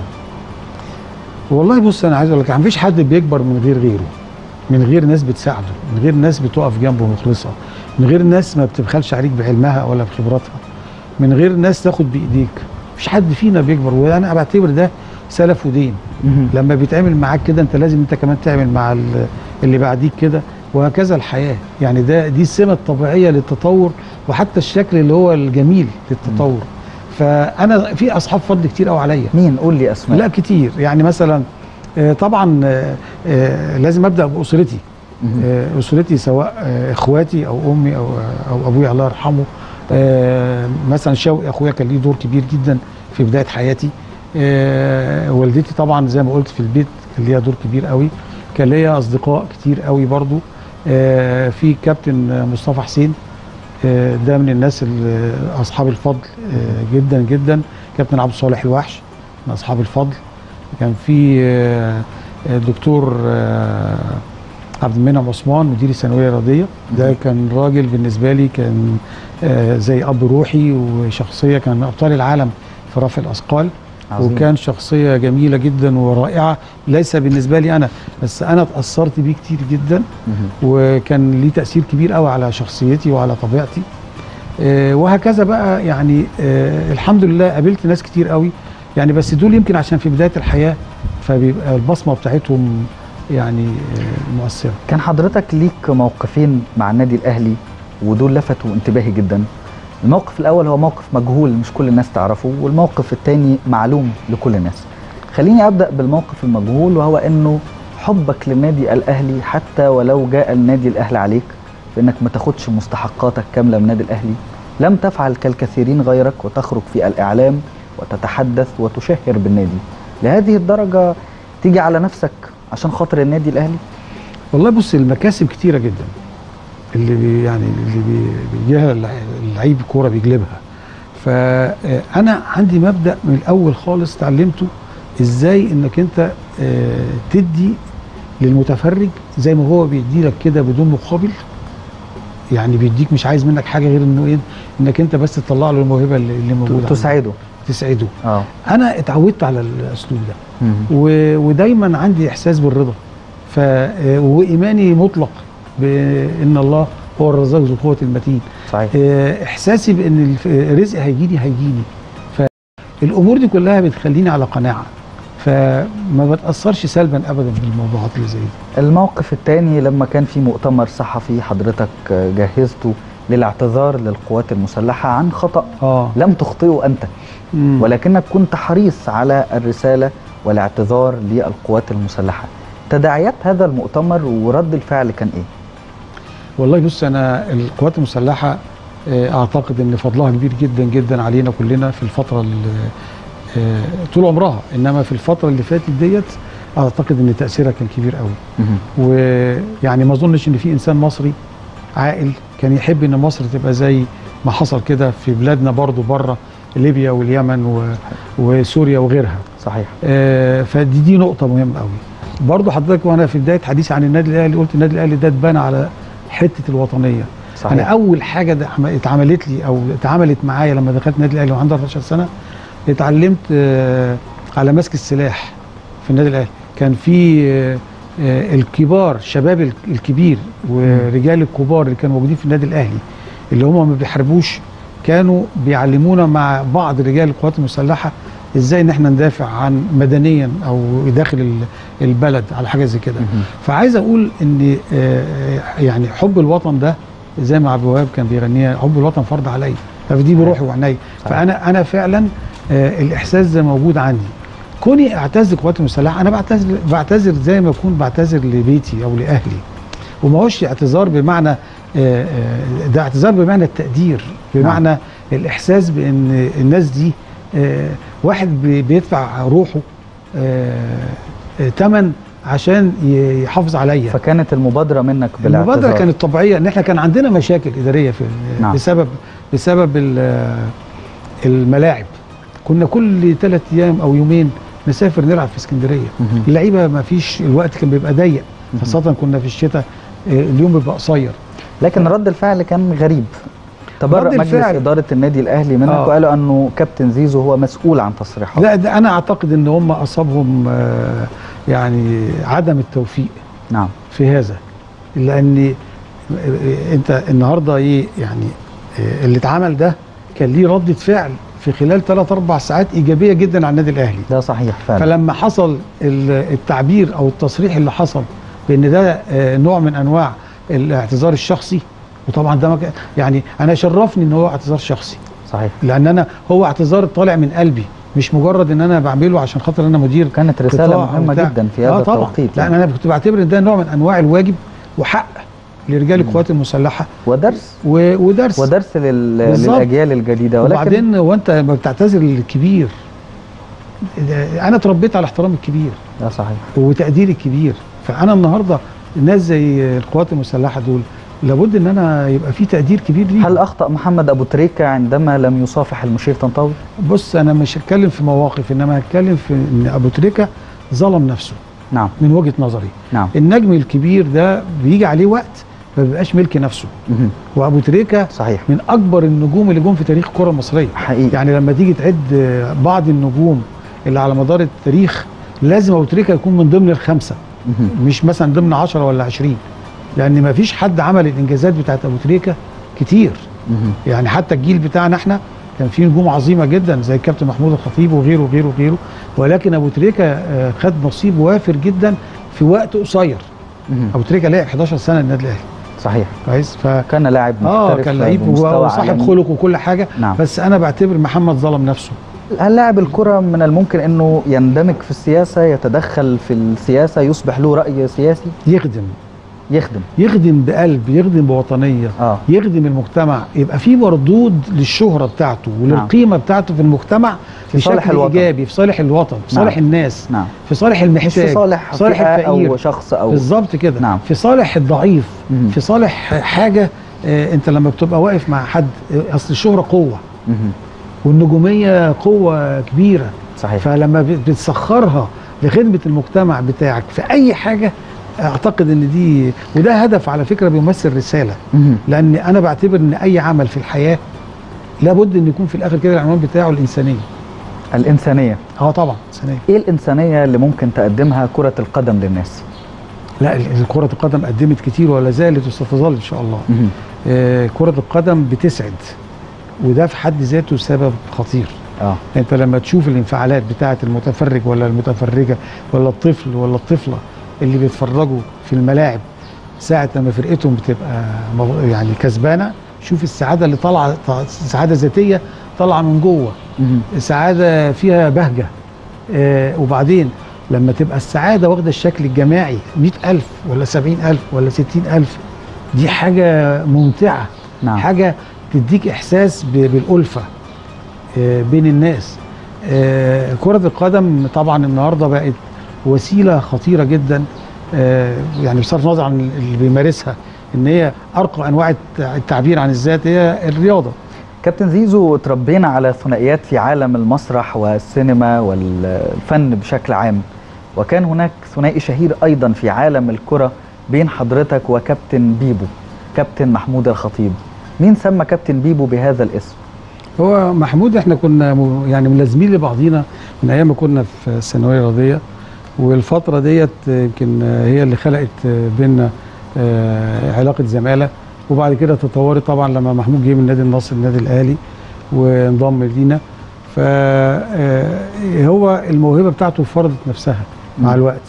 S3: والله بص انا عايز اقول لك مفيش حد بيكبر من غير غيره من غير ناس بتساعده من غير ناس بتقف جنبه مخلصه من غير ناس ما بتبخلش عليك بعلمها ولا بخبراتها من غير ناس تاخد بايديك مفيش حد فينا بيكبر وانا بعتبر ده سلف ودين لما بيتعمل معاك كده انت لازم انت كمان تعمل مع ال- اللي بعديك كده وهكذا الحياه يعني ده دي السمه الطبيعيه للتطور وحتى الشكل اللي هو الجميل للتطور فانا في اصحاب فضل كتير قوي عليا
S1: مين قول لي اسماء
S3: لا كتير يعني مثلا آه، طبعا آه، آه، لازم ابدا باسرتي
S1: مهم.
S3: آه، اسرتي سواء آه، اخواتي او امي او او ابويا الله يرحمه آه، مثلا شوقي اخويا كان ليه دور كبير جدا في بدايه حياتي آه، والدتي طبعا زي ما قلت في البيت كان ليها دور كبير قوي كان ليا اصدقاء كتير قوي برضو آه، في كابتن مصطفى حسين آه، ده من الناس ال- اصحاب الفضل آه، جدا جدا كابتن عبد الصالح الوحش من اصحاب الفضل كان في آه، الدكتور آه، عبد المنعم عثمان مدير الثانويه الرياضيه ده كان راجل بالنسبه لي كان آه، زي اب روحي وشخصيه كان من ابطال العالم في رفع الاثقال
S1: عظيم.
S3: وكان شخصيه جميله جدا ورائعه ليس بالنسبه لي انا بس انا اتاثرت بيه كتير جدا
S1: مهم.
S3: وكان ليه تاثير كبير قوي على شخصيتي وعلى طبيعتي آه، وهكذا بقى يعني آه، الحمد لله قابلت ناس كتير قوي يعني بس دول يمكن عشان في بدايه الحياه فبيبقى البصمه بتاعتهم يعني آه، مؤثره
S1: كان حضرتك ليك موقفين مع النادي الاهلي ودول لفتوا انتباهي جدا الموقف الاول هو موقف مجهول مش كل الناس تعرفه والموقف الثاني معلوم لكل الناس خليني ابدا بالموقف المجهول وهو انه حبك للنادي الاهلي حتى ولو جاء النادي الاهلي عليك بانك ما تاخدش مستحقاتك كامله من النادي الاهلي لم تفعل كالكثيرين غيرك وتخرج في الاعلام وتتحدث وتشهر بالنادي لهذه الدرجه تيجي على نفسك عشان خاطر النادي الاهلي
S3: والله بص المكاسب كتيره جدا اللي بي يعني اللي بي- بيجيها اللع- اللعيب كوره بيجلبها فانا عندي مبدا من الاول خالص اتعلمته ازاي انك انت آه، تدي للمتفرج زي ما هو بيدي لك كده بدون مقابل يعني بيديك مش عايز منك حاجه غير انه ايه انك انت بس تطلع له الموهبه اللي اللي موجوده عنده.
S1: تسعده
S3: تسعده
S1: اه
S3: انا اتعودت على الاسلوب ده
S1: مهم.
S3: و- ودايما عندي احساس بالرضا ف آه، وايماني مطلق بان الله هو الرزاق ذو القوه المتين
S1: صحيح
S3: آه، احساسي بان الف- الرزق هيجيني هيجيني فالامور دي كلها بتخليني على قناعه فما بتاثرش سلبا ابدا بالموضوعات اللي زي دي
S1: الموقف الثاني لما كان في مؤتمر صحفي حضرتك جهزته للاعتذار للقوات المسلحه عن خطا
S3: اه
S1: لم تخطئه انت
S3: مم.
S1: ولكنك كنت حريص على الرسالة والاعتذار للقوات المسلحة تداعيات هذا المؤتمر ورد الفعل كان ايه؟
S3: والله بص انا القوات المسلحه آه، اعتقد ان فضلها كبير جدا جدا علينا كلنا في الفتره اللي آه، طول عمرها انما في الفتره اللي فاتت ديت اعتقد ان تاثيرها كان كبير قوي ويعني ما اظنش ان في انسان مصري عاقل كان يحب ان مصر تبقى زي ما حصل كده في بلادنا برضو بره ليبيا واليمن و... وسوريا وغيرها
S1: صحيح
S3: آه، فدي دي نقطه مهمه قوي برضو حضرتك وانا في بدايه حديثي عن النادي الاهلي قلت النادي الاهلي ده اتبنى على حته الوطنيه انا
S1: صحيح
S3: اول حاجه ده عم- اتعملت لي او اتعملت معايا لما دخلت النادي الاهلي وعندي 14 سنه اتعلمت آه، على مسك السلاح في النادي الاهلي كان في آه، آه، الكبار شباب ال- الكبير ورجال الكبار اللي كانوا موجودين في النادي الاهلي اللي هم ما بيحاربوش كانوا بيعلمونا مع بعض رجال القوات المسلحه ازاي ان احنا ندافع عن مدنيا او داخل ال- البلد على حاجه زي كده
S1: مهم.
S3: فعايز اقول ان آه، يعني حب الوطن ده زي ما عبد الوهاب كان بيغنيها حب الوطن فرض عليا فدي بروحي وعيني
S1: صحيح.
S3: فانا انا فعلا آه، الاحساس ده موجود عندي كوني اعتذر القوات المسلحه انا بعتذر بعتذر زي ما اكون بعتذر لبيتي او لاهلي وما هوش اعتذار بمعنى آه، آه، ده اعتذار بمعنى التقدير بمعنى الاحساس بان الناس دي آه، واحد بي- بيدفع روحه ثمن عشان ي- يحافظ عليا
S1: فكانت المبادرة منك بالاعتذار
S3: المبادره كانت طبيعيه ان احنا كان عندنا مشاكل اداريه في
S1: نعم.
S3: بسبب بسبب ال- الملاعب كنا كل ثلاث ايام او يومين نسافر نلعب في اسكندريه
S1: مهم.
S3: اللعيبه ما فيش الوقت كان بيبقى ضيق خاصه كنا في الشتاء آه، اليوم بيبقى قصير
S1: لكن رد الفعل كان غريب تبرأ
S3: رد
S1: مجلس
S3: الفعل-
S1: إدارة النادي الأهلي منك
S3: آه.
S1: وقالوا أنه كابتن زيزو هو مسؤول عن تصريحاته
S3: لا ده انا اعتقد ان هم اصابهم آه، يعني عدم التوفيق
S1: نعم
S3: في هذا لان انت النهارده ايه يعني آه، اللي اتعمل ده كان ليه ردة فعل في خلال 3 4 ساعات ايجابيه جدا على النادي الاهلي
S1: ده صحيح فعلا
S3: فلما حصل ال- التعبير او التصريح اللي حصل بان ده آه، نوع من انواع الاعتذار الشخصي وطبعا ده ما كان- يعني انا شرفني ان هو اعتذار شخصي
S1: صحيح
S3: لان انا هو اعتذار طالع من قلبي مش مجرد ان انا بعمله عشان خاطر انا مدير
S1: كانت رسالة
S3: قطاع أو
S1: مهمة
S3: بتاع.
S1: جدا في هذا
S3: آه طبعا.
S1: التوقيت
S3: لان
S1: يعني.
S3: انا كنت بعتبر ان ده نوع من انواع الواجب وحق لرجال القوات المسلحه
S1: ودرس
S3: و- ودرس
S1: ودرس لل...
S3: بالظبط.
S1: للأجيال الجديدة ولكن
S3: وبعدين وانت لما بتعتذر للكبير ده- انا اتربيت على احترام الكبير
S1: ده صحيح
S3: وتقدير الكبير فانا النهارده الناس زي القوات المسلحه دول لابد ان انا يبقى في تقدير كبير ليهم
S1: هل أخطأ محمد أبو تريكة عندما لم يصافح المشير طنطاوي؟
S3: بص انا مش هتكلم في مواقف انما هتكلم في ان ابو تريكه ظلم نفسه
S1: نعم
S3: من وجهه نظري
S1: نعم
S3: النجم الكبير ده بيجي عليه وقت ما بيبقاش ملك نفسه
S1: مهم.
S3: وابو تريكه
S1: صحيح
S3: من اكبر النجوم اللي جم في تاريخ الكره المصريه
S1: حقيقي
S3: يعني لما تيجي تعد بعض النجوم اللي على مدار التاريخ لازم ابو تريكه يكون من ضمن الخمسه
S1: مهم.
S3: مش مثلا ضمن 10 ولا 20 لان ما فيش حد عمل الانجازات بتاعت ابو تريكه كتير
S1: مهم.
S3: يعني حتى الجيل بتاعنا احنا كان في نجوم عظيمه جدا زي الكابتن محمود الخطيب وغيره وغيره وغيره ولكن ابو تريكه آه، خد نصيب وافر جدا في وقت قصير
S1: مهم.
S3: ابو تريكه لعب 11 سنه النادي الاهلي
S1: صحيح
S3: كويس ف
S1: كان لاعب
S3: اه
S1: محترف
S3: كان لعيب
S1: بمستوى
S3: وصاحب
S1: عالمي.
S3: خلق وكل حاجه
S1: نعم.
S3: بس انا بعتبر محمد ظلم نفسه
S1: هل لاعب الكرة من الممكن انه يندمج في السياسة يتدخل في السياسة يصبح له رأي سياسي؟
S3: يخدم
S1: يخدم
S3: يخدم بقلب يخدم بوطنيه
S1: اه
S3: يخدم المجتمع يبقى في مردود للشهره بتاعته وللقيمه بتاعته في المجتمع
S1: في صالح
S3: بشكل
S1: الوطن.
S3: ايجابي في صالح الوطن في
S1: نعم.
S3: صالح الناس
S1: نعم
S3: في صالح
S1: مش
S3: المحتاج
S1: في صالح
S3: في صالح
S1: فئة
S3: الفقير
S1: او شخص او
S3: بالظبط كده
S1: نعم.
S3: في صالح الضعيف
S1: مم.
S3: في صالح حاجه آه، انت لما بتبقى واقف مع حد آه، اصل الشهره قوه
S1: مهم.
S3: والنجوميه قوه كبيره
S1: صحيح
S3: فلما بت- بتسخرها لخدمه المجتمع بتاعك في اي حاجه اعتقد ان دي وده هدف على فكره بيمثل رساله
S1: مهم.
S3: لان انا بعتبر ان اي عمل في الحياه لابد ان يكون في الاخر كده العنوان بتاعه الانسانيه
S1: الانسانيه
S3: اه طبعا انسانيه
S1: ايه الانسانيه اللي ممكن تقدمها كره القدم للناس
S3: لا ال- كره القدم قدمت كتير ولا زالت وستظل ان شاء الله
S1: مهم.
S3: آه كره القدم بتسعد وده في حد ذاته سبب خطير
S1: اه
S3: انت لما تشوف الانفعالات بتاعه المتفرج ولا المتفرجه ولا الطفل ولا الطفله اللي بيتفرجوا في الملاعب ساعه لما فرقتهم بتبقى مغ- يعني كسبانه شوف السعاده اللي طالعه ط- سعاده ذاتيه طالعه من جوه
S1: مهم.
S3: سعاده فيها بهجه آه وبعدين لما تبقى السعاده واخده الشكل الجماعي 100000 ولا 70000 ولا 60000 دي حاجه ممتعه
S1: نعم
S3: حاجه تديك احساس ب- بالالفه آه، بين الناس آه، كره القدم طبعا النهارده بقت وسيله خطيره جدا آه، يعني بصرف النظر عن اللي بيمارسها ان هي ارقى انواع الت- التعبير عن الذات هي الرياضه
S1: كابتن زيزو اتربينا على ثنائيات في عالم المسرح والسينما والفن بشكل عام وكان هناك ثنائي شهير ايضا في عالم الكره بين حضرتك وكابتن بيبو كابتن محمود الخطيب مين سمى كابتن بيبو بهذا الاسم
S3: هو محمود احنا كنا م- يعني ملازمين لبعضينا من ايام ما كنا في الثانويه الرياضيه والفتره ديت آه، يمكن آه، هي اللي خلقت آه، بينا آه، علاقه زماله وبعد كده تطورت طبعا لما محمود جه من نادي النصر النادي الاهلي وانضم لينا فهو الموهبه بتاعته فرضت نفسها مع
S1: مم.
S3: الوقت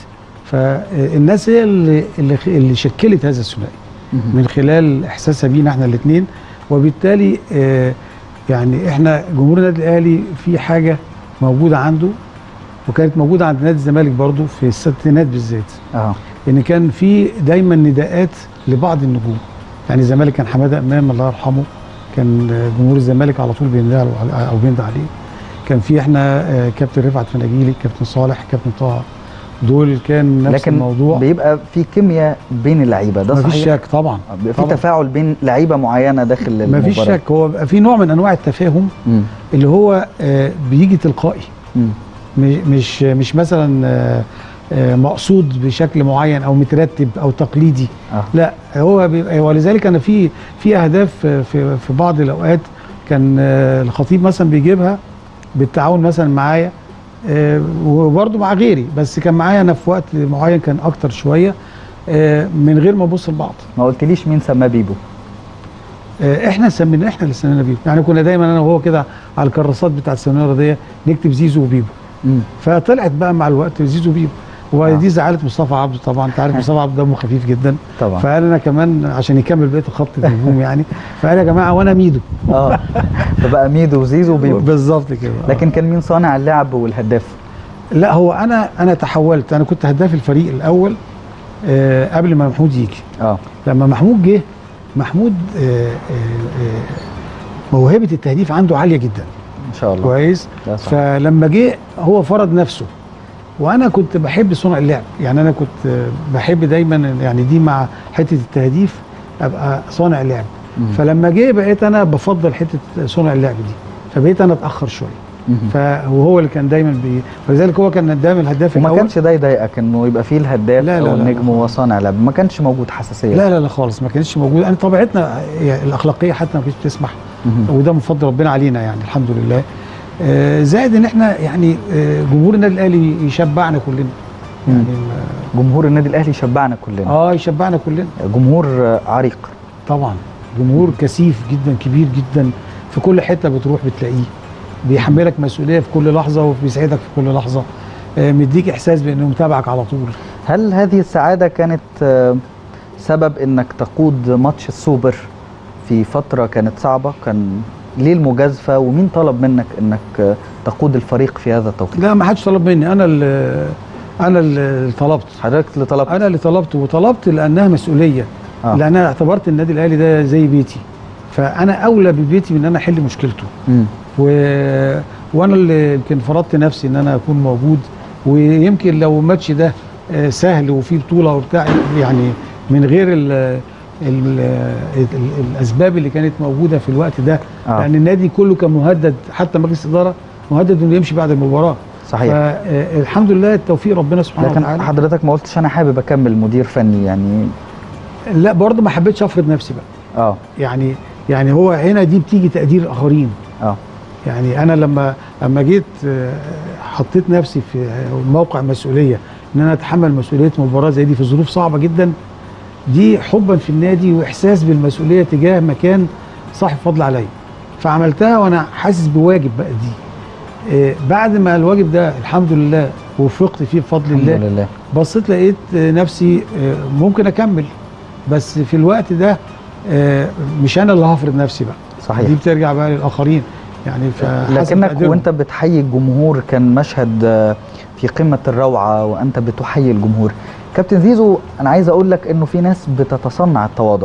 S3: فالناس هي اللي اللي, اللي شكلت هذا الثنائي من خلال احساسها بينا احنا الاثنين وبالتالي آه، يعني احنا جمهور النادي الاهلي في حاجه موجوده عنده وكانت موجوده عند نادي الزمالك برضو في الستينات بالذات
S1: اه
S3: ان كان في دايما نداءات لبعض النجوم يعني الزمالك كان حماده امام الله يرحمه كان آه، جمهور الزمالك على طول بيندى على- او بيندى عليه كان في احنا آه، كابتن رفعت فناجيلي كابتن صالح كابتن طه دول كان نفس
S1: لكن
S3: الموضوع
S1: بيبقى في كيمياء بين اللعيبه ده
S3: مفيش
S1: صحيح
S3: شك طبعا
S1: بيبقى في
S3: طبعا.
S1: تفاعل بين لعيبه معينه داخل المباراه
S3: مفيش شك هو بيبقى في نوع من انواع التفاهم
S1: مم.
S3: اللي هو آه، بيجي تلقائي
S1: مم.
S3: م- مش مش مثلا آه، آه، مقصود بشكل معين او مترتب او تقليدي
S1: اه
S3: لا هو بيبقى ولذلك انا في في اهداف في في بعض الاوقات كان آه، الخطيب مثلا بيجيبها بالتعاون مثلا معايا آه، وبرضه مع غيري بس كان معايا انا في وقت معين كان اكتر شويه آه، من غير ما نبص لبعض
S1: ما قلتليش مين سماه بيبو
S3: آه، احنا سمينا احنا اللي سمينا بيبو يعني كنا دايما انا وهو كده على الكراسات بتاعت الثانويه الرياضيه نكتب زيزو وبيبو
S1: مم.
S3: فطلعت بقى مع الوقت زيزو بيبو
S1: آه.
S3: ودي زعلت مصطفى عبده طبعا انت عارف مصطفى عبده دمه خفيف جدا
S1: طبعا
S3: فقال انا كمان عشان يكمل بقيه الخط الهجوم يعني فقال يا جماعه وانا ميدو
S1: اه فبقى ميدو وزيزو وبيبو
S3: بالظبط كده آه.
S1: لكن كان مين صانع اللعب والهداف
S3: لا هو انا انا تحولت انا كنت هداف الفريق الاول آه قبل ما محمود يجي
S1: اه
S3: لما محمود جه محمود آه آه آه موهبه التهديف عنده عاليه جدا
S1: ان شاء الله
S3: كويس
S1: ده صح
S3: فلما جه هو فرض نفسه وانا كنت بحب صنع اللعب يعني انا كنت آه، بحب دايما يعني دي مع حته التهديف ابقى صانع لعب
S1: مم.
S3: فلما جه بقيت انا بفضل حته صنع اللعب دي فبقيت انا اتاخر شويه
S1: مم.
S3: فهو اللي كان دايما بي ولذلك هو كان دايما الهداف
S1: وما
S3: الاول
S1: كانش ده يضايقك انه يبقى فيه الهداف
S3: لا، لا،
S1: او
S3: لا،
S1: النجم
S3: لا.
S1: وصانع لعب ما كانش موجود حساسيه
S3: لا لا لا خالص ما كانتش موجوده انا طبيعتنا هي الاخلاقيه حتى ما كانتش بتسمح
S1: مم.
S3: وده من فضل ربنا علينا يعني الحمد لله آه، زائد ان احنا يعني آه، جمهور النادي الاهلي يشبعنا كلنا يعني
S1: مم. جمهور النادي الاهلي شبعنا كلنا
S3: اه يشبعنا كلنا
S1: جمهور آه، عريق
S3: طبعا جمهور كثيف جدا كبير جدا في كل حته بتروح بتلاقيه بيحملك مسؤوليه في كل لحظه وبيسعدك في كل لحظه آه، مديك احساس بانه متابعك على طول
S1: هل هذه السعاده كانت آه، سبب انك تقود ماتش السوبر في فتره كانت صعبه كان ليه المجازفه ومين طلب منك انك آه، تقود الفريق في هذا التوقيت
S3: لا ما حدش طلب مني انا اللي انا اللي طلبت
S1: حضرتك اللي طلبت
S3: انا اللي طلبت وطلبت لانها مسؤوليه
S1: آه.
S3: آه. لان انا اعتبرت النادي الاهلي ده زي بيتي فانا اولى ببيتي من ان انا احل مشكلته
S1: مم.
S3: و... وانا اللي يمكن فرضت نفسي ان انا اكون موجود ويمكن لو الماتش ده آه، سهل وفيه بطوله وبتاع يعني من غير ال... ال... ال... الاسباب اللي كانت موجوده في الوقت ده
S1: آه.
S3: آه. لان النادي كله كان مهدد حتى مجلس الاداره مهدد انه يمشي بعد المباراه
S1: صحيح
S3: فالحمد لله التوفيق ربنا سبحانه
S1: لكن
S3: وتعالى
S1: حضرتك ما قلتش انا حابب اكمل مدير فني يعني
S3: لا برضه ما حبيتش افرض نفسي بقى
S1: اه
S3: يعني يعني هو هنا دي بتيجي تقدير الاخرين
S1: اه
S3: يعني انا لما لما جيت آه، حطيت نفسي في موقع مسؤوليه ان انا اتحمل مسؤوليه مباراه زي دي في ظروف صعبه جدا دي حبا في النادي واحساس بالمسؤوليه تجاه مكان صاحب فضل عليا فعملتها وانا حاسس بواجب بقى دي آه، بعد ما الواجب ده الحمد لله وفقت فيه بفضل
S1: الحمد
S3: الله
S1: لله
S3: بصيت لقيت آه، نفسي آه، ممكن اكمل بس في الوقت ده آه، مش انا اللي هفرض نفسي بقى
S1: صحيح
S3: دي بترجع بقى للاخرين يعني فحسب
S1: لكنك
S3: تقديرهم.
S1: وانت بتحيي الجمهور كان مشهد آه، في قمة الروعة وانت بتحيي الجمهور كابتن زيزو انا عايز اقول لك انه في ناس بتتصنع التواضع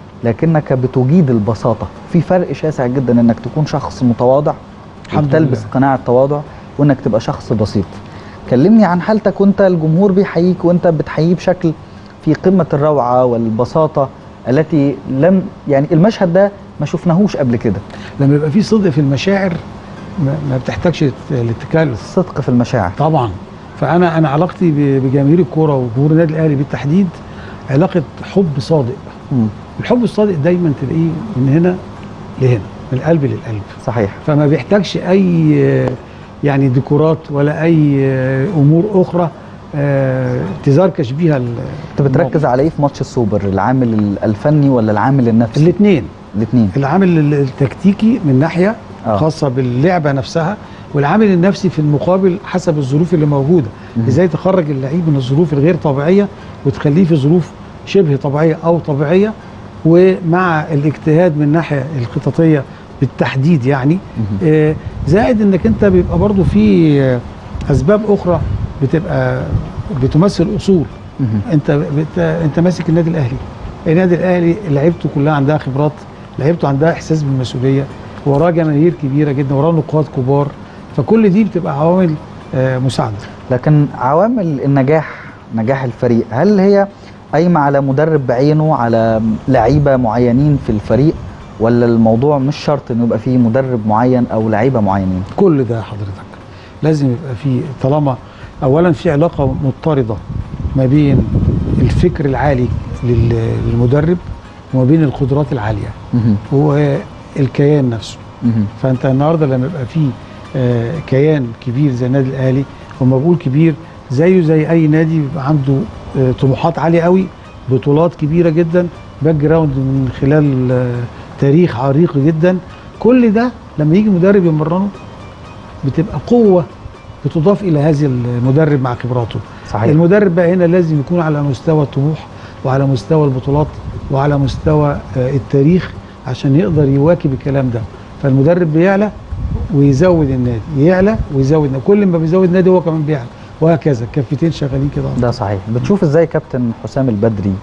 S1: لكنك بتجيد البساطة في فرق شاسع جدا انك تكون شخص متواضع
S3: الحمد
S1: وبتلبس
S3: لله.
S1: قناع التواضع وانك تبقى شخص بسيط كلمني عن حالتك وانت الجمهور بيحييك وانت بتحييه بشكل في قمة الروعة والبساطة التي لم يعني المشهد ده ما شفناهوش قبل كده
S3: لما يبقى في صدق في المشاعر ما, ما بتحتاجش الاتكال
S1: الصدق في المشاعر
S3: طبعا فانا انا علاقتي ب- بجماهير الكوره وجمهور النادي الاهلي بالتحديد علاقه حب صادق
S1: مم.
S3: الحب الصادق دايما تلاقيه من هنا لهنا من القلب للقلب
S1: صحيح
S3: فما بيحتاجش اي آه، يعني ديكورات ولا اي آه، امور اخرى آه، تزركش بيها
S1: انت بتركز على ايه في ماتش السوبر العامل الفني ولا العامل النفسي
S3: الاثنين
S1: الاثنين
S3: العامل ال- التكتيكي من ناحيه
S1: آه.
S3: آه. خاصه باللعبه نفسها والعامل النفسي في المقابل حسب الظروف اللي موجوده
S1: مهم.
S3: ازاي تخرج اللعيب من الظروف الغير طبيعيه وتخليه في ظروف شبه طبيعيه او طبيعيه ومع الاجتهاد من الناحيه الخططيه بالتحديد يعني
S1: مهم.
S3: آه، زائد انك انت بيبقى برضو في آه، اسباب اخرى بتبقى بتمثل اصول
S1: مهم.
S3: انت بت... انت ماسك النادي الاهلي النادي الاهلي لعيبته كلها عندها خبرات لعيبته عندها احساس بالمسؤوليه وراه جماهير كبيره جدا وراه نقاد كبار فكل دي بتبقى عوامل آه، مساعده
S1: لكن عوامل النجاح نجاح الفريق هل هي قايمة على مدرب بعينه على لعيبة معينين في الفريق ولا الموضوع مش شرط انه يبقى فيه مدرب معين او لعيبة معينين
S3: كل ده حضرتك لازم يبقى في طالما اولا في علاقه مضطرده ما بين الفكر العالي لل- للمدرب وما بين القدرات العاليه
S1: مهم.
S3: والكيان نفسه
S1: مهم.
S3: فانت النهارده لما يبقى في آه، كيان كبير زي النادي الاهلي وما بقول كبير زيه زي اي نادي بيبقى عنده آه، طموحات عاليه قوي بطولات كبيره جدا باك جراوند من خلال آه، تاريخ عريق جدا كل ده لما يجي مدرب يمرنه بتبقى قوه بتضاف الى هذا المدرب مع خبراته
S1: صحيح
S3: المدرب بقى هنا لازم يكون على مستوى الطموح وعلى مستوى البطولات وعلى مستوى آه، التاريخ عشان يقدر يواكب الكلام ده فالمدرب بيعلى ويزود النادي يعلى ويزود النادي. كل ما بيزود النادي هو كمان بيعلى وهكذا كفتين شغالين كده
S1: ده صحيح بتشوف ازاي كابتن حسام البدري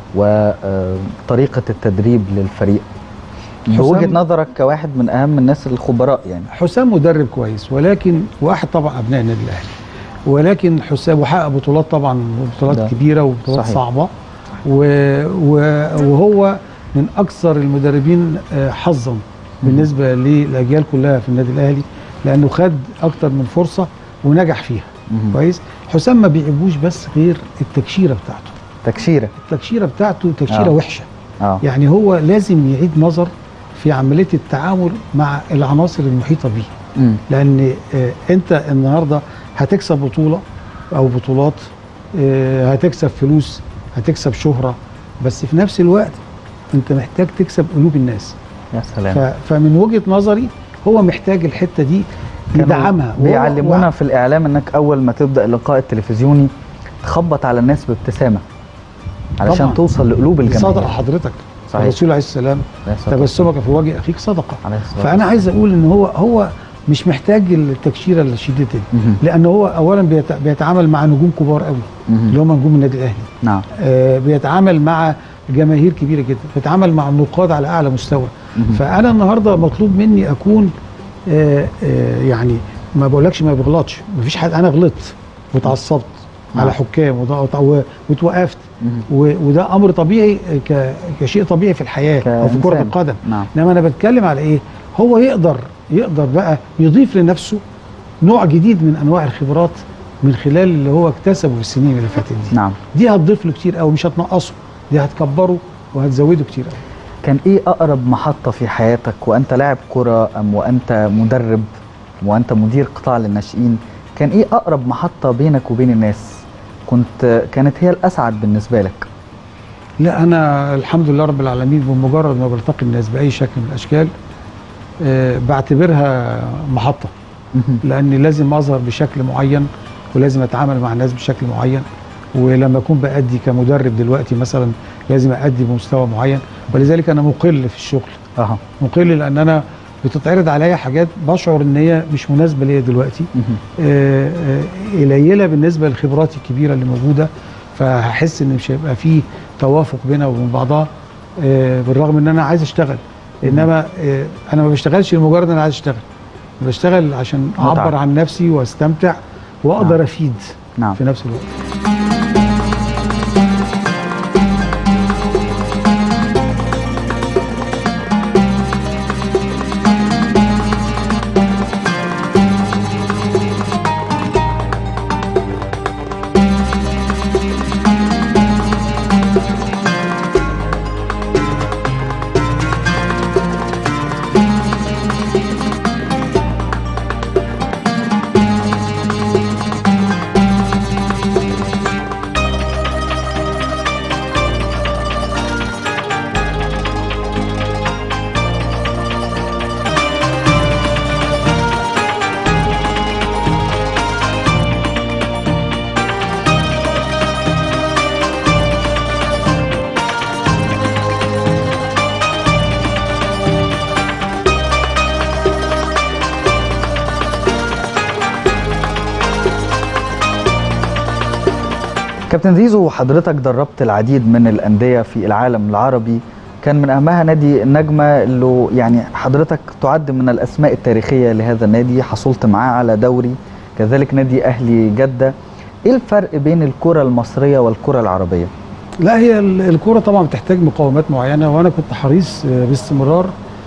S1: وطريقة التدريب للفريق بوجهة
S3: حسام-
S1: نظرك كواحد من اهم الناس الخبراء يعني
S3: حسام مدرب كويس ولكن واحد طبعا ابناء النادي الاهلي ولكن حسام وحقق بطولات طبعا بطولات
S1: ده
S3: كبيره وبطولات
S1: صحيح.
S3: صعبه و و وهو من اكثر المدربين آه، حظا بالنسبه للاجيال كلها في النادي الاهلي لانه خد اكتر من فرصه ونجح فيها
S1: مهم.
S3: كويس حسام ما بيعيبوش بس غير التكشيره بتاعته
S1: تكشيرة
S3: التكشيره بتاعته تكشيره
S1: آه.
S3: وحشه
S1: اه
S3: يعني هو لازم يعيد نظر في عمليه التعامل مع العناصر المحيطه بيه
S1: مم.
S3: لان آه، انت النهارده هتكسب بطوله او بطولات آه، هتكسب فلوس هتكسب شهره بس في نفس الوقت انت محتاج تكسب قلوب الناس
S1: يا سلام
S3: ف- فمن وجهه نظري هو محتاج الحته دي
S1: كانوا
S3: يدعمها وهو-
S1: بيعلمونا في الاعلام انك اول ما تبدا اللقاء التلفزيوني تخبط على الناس بابتسامه علشان
S3: طبعاً.
S1: توصل لقلوب
S3: صدقه
S1: الجماهير
S3: حضرتك
S1: صحيح.
S3: الرسول عليه السلام
S1: عليه الصلاة
S3: تبسمك في وجه اخيك صدقه
S1: عليه الصلاة
S3: فانا عايز اقول ان هو هو مش محتاج التكشيره الشديده دي
S1: مهم.
S3: لان هو اولا بيت- بيتعامل مع نجوم كبار قوي
S1: مهم.
S3: اللي هم نجوم النادي الاهلي
S1: نعم
S3: آه، بيتعامل مع جماهير كبيره جدا بيتعامل مع النقاد على اعلى مستوى
S1: مهم.
S3: فانا النهارده مطلوب مني اكون آه، آه، يعني ما بقولكش ما بغلطش مفيش حد انا غلطت واتعصبت
S1: نعم.
S3: على حكام وض- و- واتوقفت
S1: مهم.
S3: و- وده امر طبيعي ك- كشيء طبيعي في الحياه او في كره
S1: كإنسان.
S3: القدم
S1: نعم
S3: انما انا بتكلم على ايه هو يقدر يقدر بقى يضيف لنفسه نوع جديد من انواع الخبرات من خلال اللي هو اكتسبه في السنين اللي فاتت دي
S1: نعم
S3: دي هتضيف له كتير قوي مش هتنقصه دي هتكبره وهتزوده كتير قوي
S1: كان ايه اقرب محطه في حياتك وانت لاعب كره ام وانت مدرب وانت مدير قطاع للناشئين كان ايه اقرب محطه بينك وبين الناس كنت كانت هي الاسعد بالنسبه لك
S3: لا انا الحمد لله رب العالمين بمجرد ما بلتقي الناس باي شكل من الاشكال آه، بعتبرها محطه
S1: مهم.
S3: لاني لازم اظهر بشكل معين ولازم اتعامل مع الناس بشكل معين ولما اكون بادي كمدرب دلوقتي مثلا لازم ادي بمستوى معين ولذلك انا مقل في الشغل
S1: اها
S3: مقل لان انا بتتعرض عليا حاجات بشعر ان هي مش مناسبه ليا دلوقتي
S1: مهم.
S3: آه، آه، قليله بالنسبه لخبراتي الكبيره اللي موجوده فهحس ان مش هيبقى في توافق بينها وبين بعضها آه، بالرغم ان انا عايز اشتغل انما آه، انا ما بشتغلش لمجرد ان انا عايز اشتغل أنا بشتغل عشان
S1: متعة.
S3: اعبر عن نفسي واستمتع واقدر
S1: نعم.
S3: افيد
S1: نعم
S3: في نفس الوقت
S1: كابتن زيزو حضرتك دربت العديد من الأندية في العالم العربي كان من أهمها نادي النجمة اللي يعني حضرتك تعد من الأسماء التاريخية لهذا النادي حصلت معاه على دوري كذلك نادي أهلي جدة إيه الفرق بين الكرة المصرية والكرة العربية؟
S3: لا هي ال- الكرة طبعا بتحتاج مقاومات معينة وأنا كنت حريص آه، باستمرار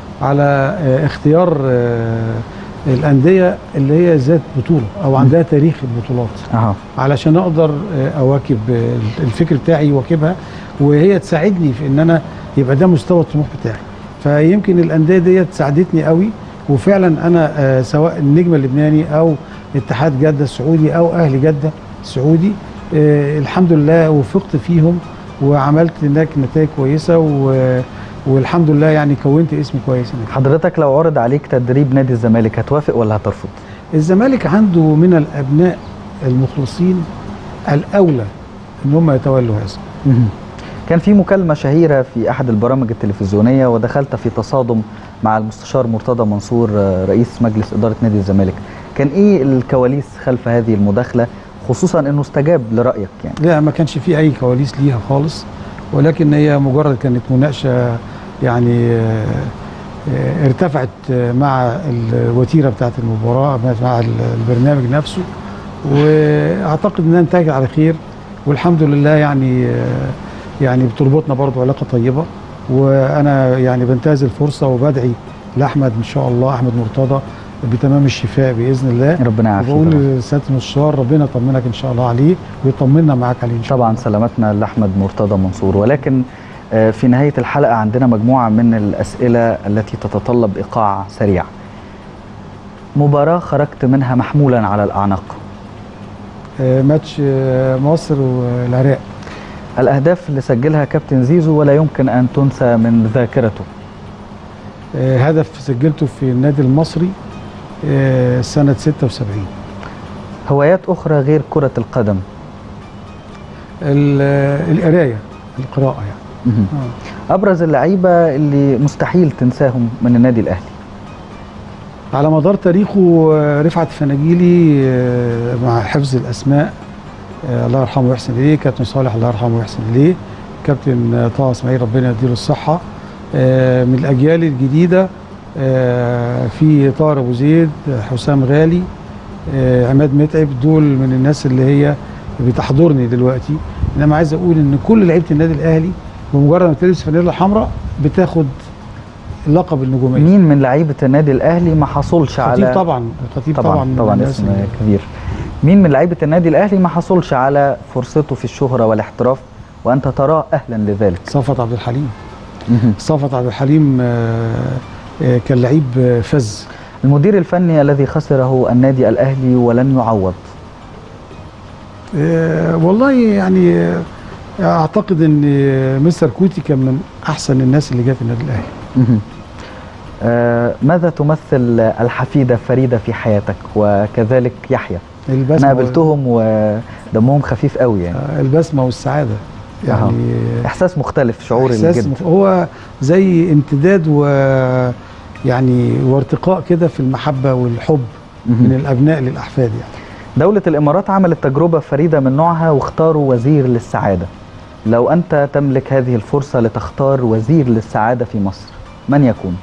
S3: على آه، اختيار آه، الأندية اللي هي ذات بطولة أو عندها تاريخ البطولات
S1: أها
S3: علشان أقدر آه، أواكب آه، الفكر بتاعي واكبها وهي تساعدني في إن أنا يبقى ده مستوى الطموح بتاعي فيمكن الأندية ديت ساعدتني قوي وفعلا أنا آه، سواء النجم اللبناني أو اتحاد جدة السعودي أو أهلي جدة السعودي آه، الحمد لله وفقت فيهم وعملت هناك نتائج كويسه و... والحمد لله يعني كونت اسم كويس هناك.
S1: حضرتك لو عرض عليك تدريب نادي الزمالك هتوافق ولا هترفض؟
S3: الزمالك عنده من الابناء المخلصين الاولى ان هم يتولوا هذا
S1: كان في مكالمة شهيرة في أحد البرامج التلفزيونية ودخلت في تصادم مع المستشار مرتضى منصور آه، رئيس مجلس إدارة نادي الزمالك كان إيه الكواليس خلف هذه المداخلة خصوصا أنه استجاب لرأيك يعني
S3: لا ما كانش في اي كواليس ليها خالص ولكن هي مجرد كانت مناقشه يعني آه، آه، ارتفعت آه، مع الوتيره بتاعت المباراه مع البرنامج نفسه واعتقد انها انتهت على خير والحمد لله يعني آه، يعني بتربطنا برضو علاقه طيبه وانا يعني بنتهز الفرصه وبدعي لاحمد ان شاء الله احمد مرتضى بتمام الشفاء باذن الله
S1: ربنا يعافيك
S3: وبقول
S1: يا رب.
S3: لسياده المستشار ربنا يطمنك ان شاء الله عليه ويطمنا معاك عليه ان شاء الله
S1: طبعا سلامتنا لأحمد مرتضى منصور ولكن آه، في نهاية الحلقة عندنا مجموعة من الأسئلة التي تتطلب إيقاع سريع مباراة خرجت منها محمولا على الأعناق
S3: آه، ماتش آه، مصر والعراق
S1: الأهداف اللي سجلها كابتن زيزو ولا يمكن أن تنسى من ذاكرته
S3: آه، هدف سجلته في النادي المصري آه، سنة 76
S1: هوايات أخرى غير كرة القدم
S3: ال- آه، القراية القراءة يعني
S1: مهم.
S3: آه.
S1: أبرز اللعيبة اللي مستحيل تنساهم من النادي الأهلي
S3: على مدار تاريخه آه، رفعت فناجيلي آه، مع حفظ الاسماء آه، الله يرحمه ويحسن اليه كابتن صالح الله يرحمه ويحسن اليه كابتن آه، طه اسماعيل ربنا يديله الصحه آه، من الاجيال الجديده آه، في طاهر ابو زيد آه، حسام غالي آه، عماد متعب دول من الناس اللي هي بتحضرني دلوقتي انما عايز اقول ان كل لعيبه النادي الاهلي بمجرد ما تلبس فانيلا حمراء بتاخد لقب النجوميه
S1: مين من لعيبه النادي الاهلي ما حصلش على
S3: خطيب طبعا خطيب طبعا
S1: طبعا
S3: من
S1: طبعا
S3: الناس
S1: اسم
S3: اللي-
S1: كبير مين من لعيبه النادي الاهلي ما حصلش على فرصته في الشهره والاحتراف وانت تراه اهلا لذلك
S3: صفوت عبد الحليم
S1: مهم.
S3: صفوت عبد الحليم آه، آه، كان لعيب آه، فذ
S1: المدير الفني الذي خسره النادي الاهلي ولن يعوض
S3: آه، والله يعني آه، اعتقد ان آه، مستر كوتي كان من احسن الناس اللي جت النادي الاهلي
S1: مهم. آه ماذا تمثل الحفيده فريده في حياتك وكذلك يحيى
S3: البسمه
S1: انا قابلتهم ودمهم خفيف قوي يعني
S3: آه، البسمه والسعاده يعني آه،
S1: احساس مختلف شعور
S3: إحساس
S1: الجد
S3: مف- هو زي امتداد و يعني وارتقاء كده في المحبه والحب من
S1: مهم.
S3: الابناء للاحفاد يعني
S1: دولة الإمارات عملت تجربة فريدة من نوعها واختاروا وزير للسعادة لو أنت تملك هذه الفرصة لتختار وزير للسعادة في مصر من يكون؟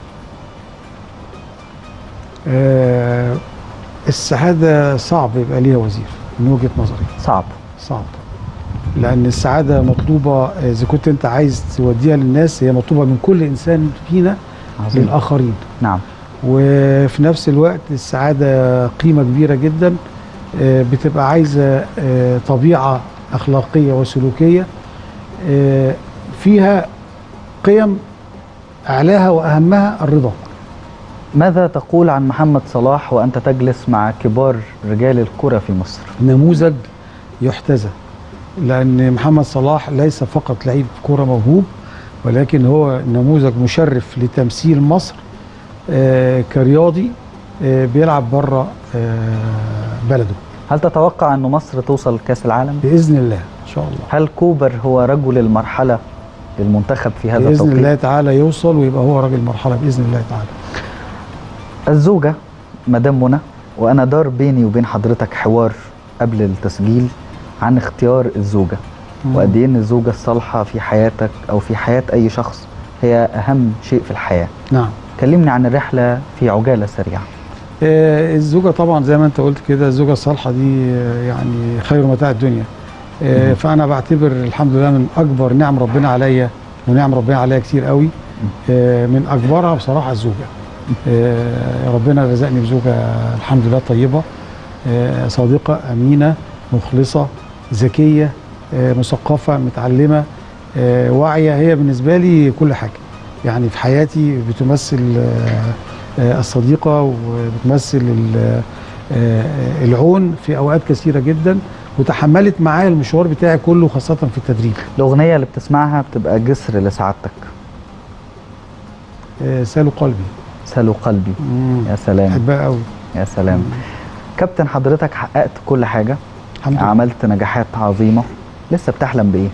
S3: آه السعاده صعب يبقى ليها وزير من وجهه نظري
S1: صعب
S3: صعب لان السعاده مطلوبه اذا كنت انت عايز توديها للناس هي مطلوبه من كل انسان فينا
S1: عظيم
S3: للاخرين
S1: نعم
S3: وفي نفس الوقت السعاده قيمه كبيره جدا آه، بتبقى عايزه آه، طبيعه اخلاقيه وسلوكيه آه، فيها قيم اعلاها واهمها الرضا
S1: ماذا تقول عن محمد صلاح وأنت تجلس مع كبار رجال الكرة في مصر؟
S3: نموذج يحتذى لان محمد صلاح ليس فقط لعيب كره موهوب ولكن هو نموذج مشرف لتمثيل مصر آه، كرياضي آه، بيلعب بره آه، بلده
S1: هل تتوقع أن مصر توصل كأس العالم؟
S3: باذن الله ان شاء الله
S1: هل كوبر هو رجل المرحلة للمنتخب في هذا
S3: باذن
S1: التوقيت؟
S3: الله تعالى يوصل ويبقى هو راجل مرحله باذن الله تعالى
S1: الزوجة مدام منى وأنا دار بيني وبين حضرتك حوار قبل التسجيل عن اختيار الزوجة
S3: مم.
S1: وقد ايه ان الزوجة الصالحة في حياتك أو في حياة أي شخص هي أهم شيء في الحياة
S3: نعم
S1: كلمني عن الرحلة في عجالة سريعة
S3: آه، الزوجه طبعا زي ما انت قلت كده الزوجه الصالحه دي آه، يعني خير متاع الدنيا آه،
S1: مم.
S3: فانا بعتبر الحمد لله من اكبر نعم ربنا عليا ونعم ربنا عليا كتير قوي آه، من اكبرها بصراحه الزوجه آه، ربنا رزقني بزوجه الحمد لله طيبه آه، صادقه امينه مخلصه ذكيه آه، مثقفه متعلمه آه، واعيه هي بالنسبه لي كل حاجه يعني في حياتي بتمثل آه، آه، الصديقه وبتمثل ال- آه، العون في اوقات كثيره جدا وتحملت معايا المشوار بتاعي كله خاصه في التدريب
S1: الأغنية اللي بتسمعها بتبقى جسر لسعادتك
S3: آه، سالوا قلبي
S1: سلوا قلبي يا سلام
S3: بحبها قوي
S1: يا سلام كابتن حضرتك حققت كل حاجة
S3: الحمد لله
S1: عملت نجاحات عظيمة لسه بتحلم بإيه؟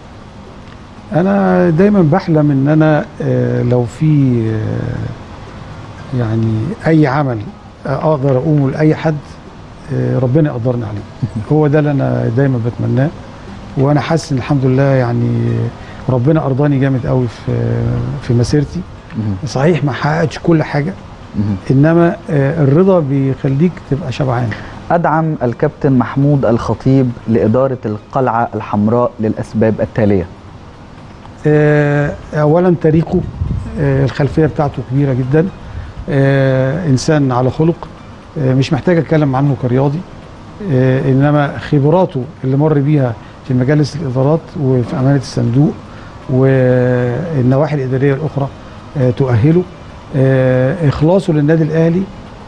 S3: انا دايما بحلم ان انا آه، لو في آه، يعني اي عمل آه، اقدر اقومه لاي حد آه، ربنا يقدرني عليه هو ده اللي انا دايما بتمناه وانا حاسس ان الحمد لله يعني ربنا ارضاني جامد قوي في في مسيرتي
S1: مهم.
S3: صحيح ما حققتش كل حاجه
S1: مهم.
S3: انما آه، الرضا بيخليك تبقى شبعان
S1: أدعم الكابتن محمود الخطيب لإدارة القلعة الحمراء للأسباب التالية
S3: آه، اولا تاريخه آه، الخلفيه بتاعته كبيره جدا آه، انسان على خلق آه، مش محتاج اتكلم عنه كرياضي آه، انما خبراته اللي مر بيها في مجالس الادارات وفي امانه الصندوق والنواحي الاداريه الاخرى آه، تؤهله آه، اخلاصه للنادي الاهلي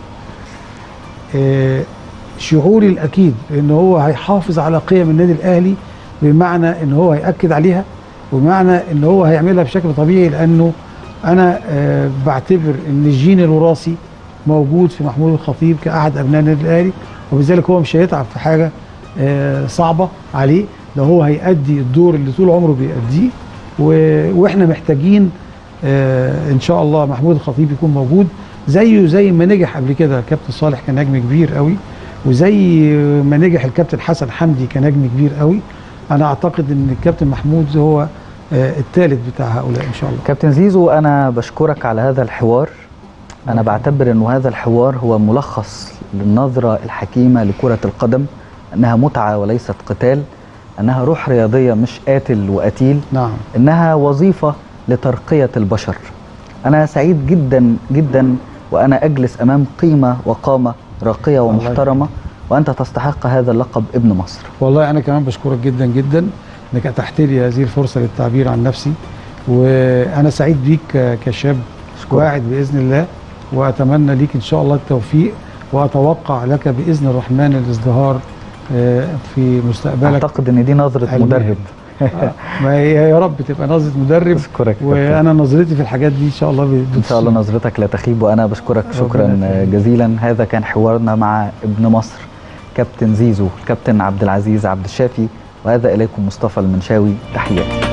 S3: آه، شعوري الاكيد ان هو هيحافظ على قيم النادي الاهلي بمعنى ان هو هياكد عليها ومعنى ان هو هيعملها بشكل طبيعي لانه انا آه، بعتبر ان الجين الوراثي موجود في محمود الخطيب كاحد ابناء النادي الاهلي وبذلك هو مش هيتعب في حاجه آه، صعبه عليه ده هو هيأدي الدور اللي طول عمره بيأديه و- واحنا محتاجين آه، ان شاء الله محمود الخطيب يكون موجود زيه زي ما نجح قبل كده كابتن صالح كان نجم كبير قوي وزي ما نجح الكابتن حسن حمدي كنجم كبير قوي انا اعتقد ان الكابتن محمود هو آه، الثالث بتاع هؤلاء ان شاء الله
S1: كابتن زيزو انا بشكرك على هذا الحوار انا بعتبر انه هذا الحوار هو ملخص للنظره الحكيمه لكره القدم انها متعه وليست قتال انها روح رياضيه مش قاتل وقتيل
S3: نعم
S1: انها وظيفه لترقيه البشر انا سعيد جدا جدا وانا اجلس امام قيمه وقامه راقيه ومحترمه وانت تستحق هذا اللقب ابن مصر
S3: والله انا كمان بشكرك جدا جدا انك اتحت لي هذه الفرصه للتعبير عن نفسي وانا سعيد بيك ك- كشاب واعد باذن الله واتمنى ليك ان شاء الله التوفيق واتوقع لك باذن الرحمن الازدهار آه، في مستقبلك
S1: اعتقد ان دي نظره
S3: علمياً.
S1: مدرب
S3: ما هي يا رب تبقى نظره مدرب
S1: اشكرك كابتن.
S3: وانا نظرتي في الحاجات دي ان شاء الله ب-
S1: ان شاء الله
S3: بتصيب.
S1: نظرتك لا تخيب وانا بشكرك شكرا
S3: يخليك.
S1: جزيلا هذا كان حوارنا مع ابن مصر كابتن زيزو الكابتن عبد العزيز عبد الشافي وهذا اليكم مصطفى المنشاوي تحياتي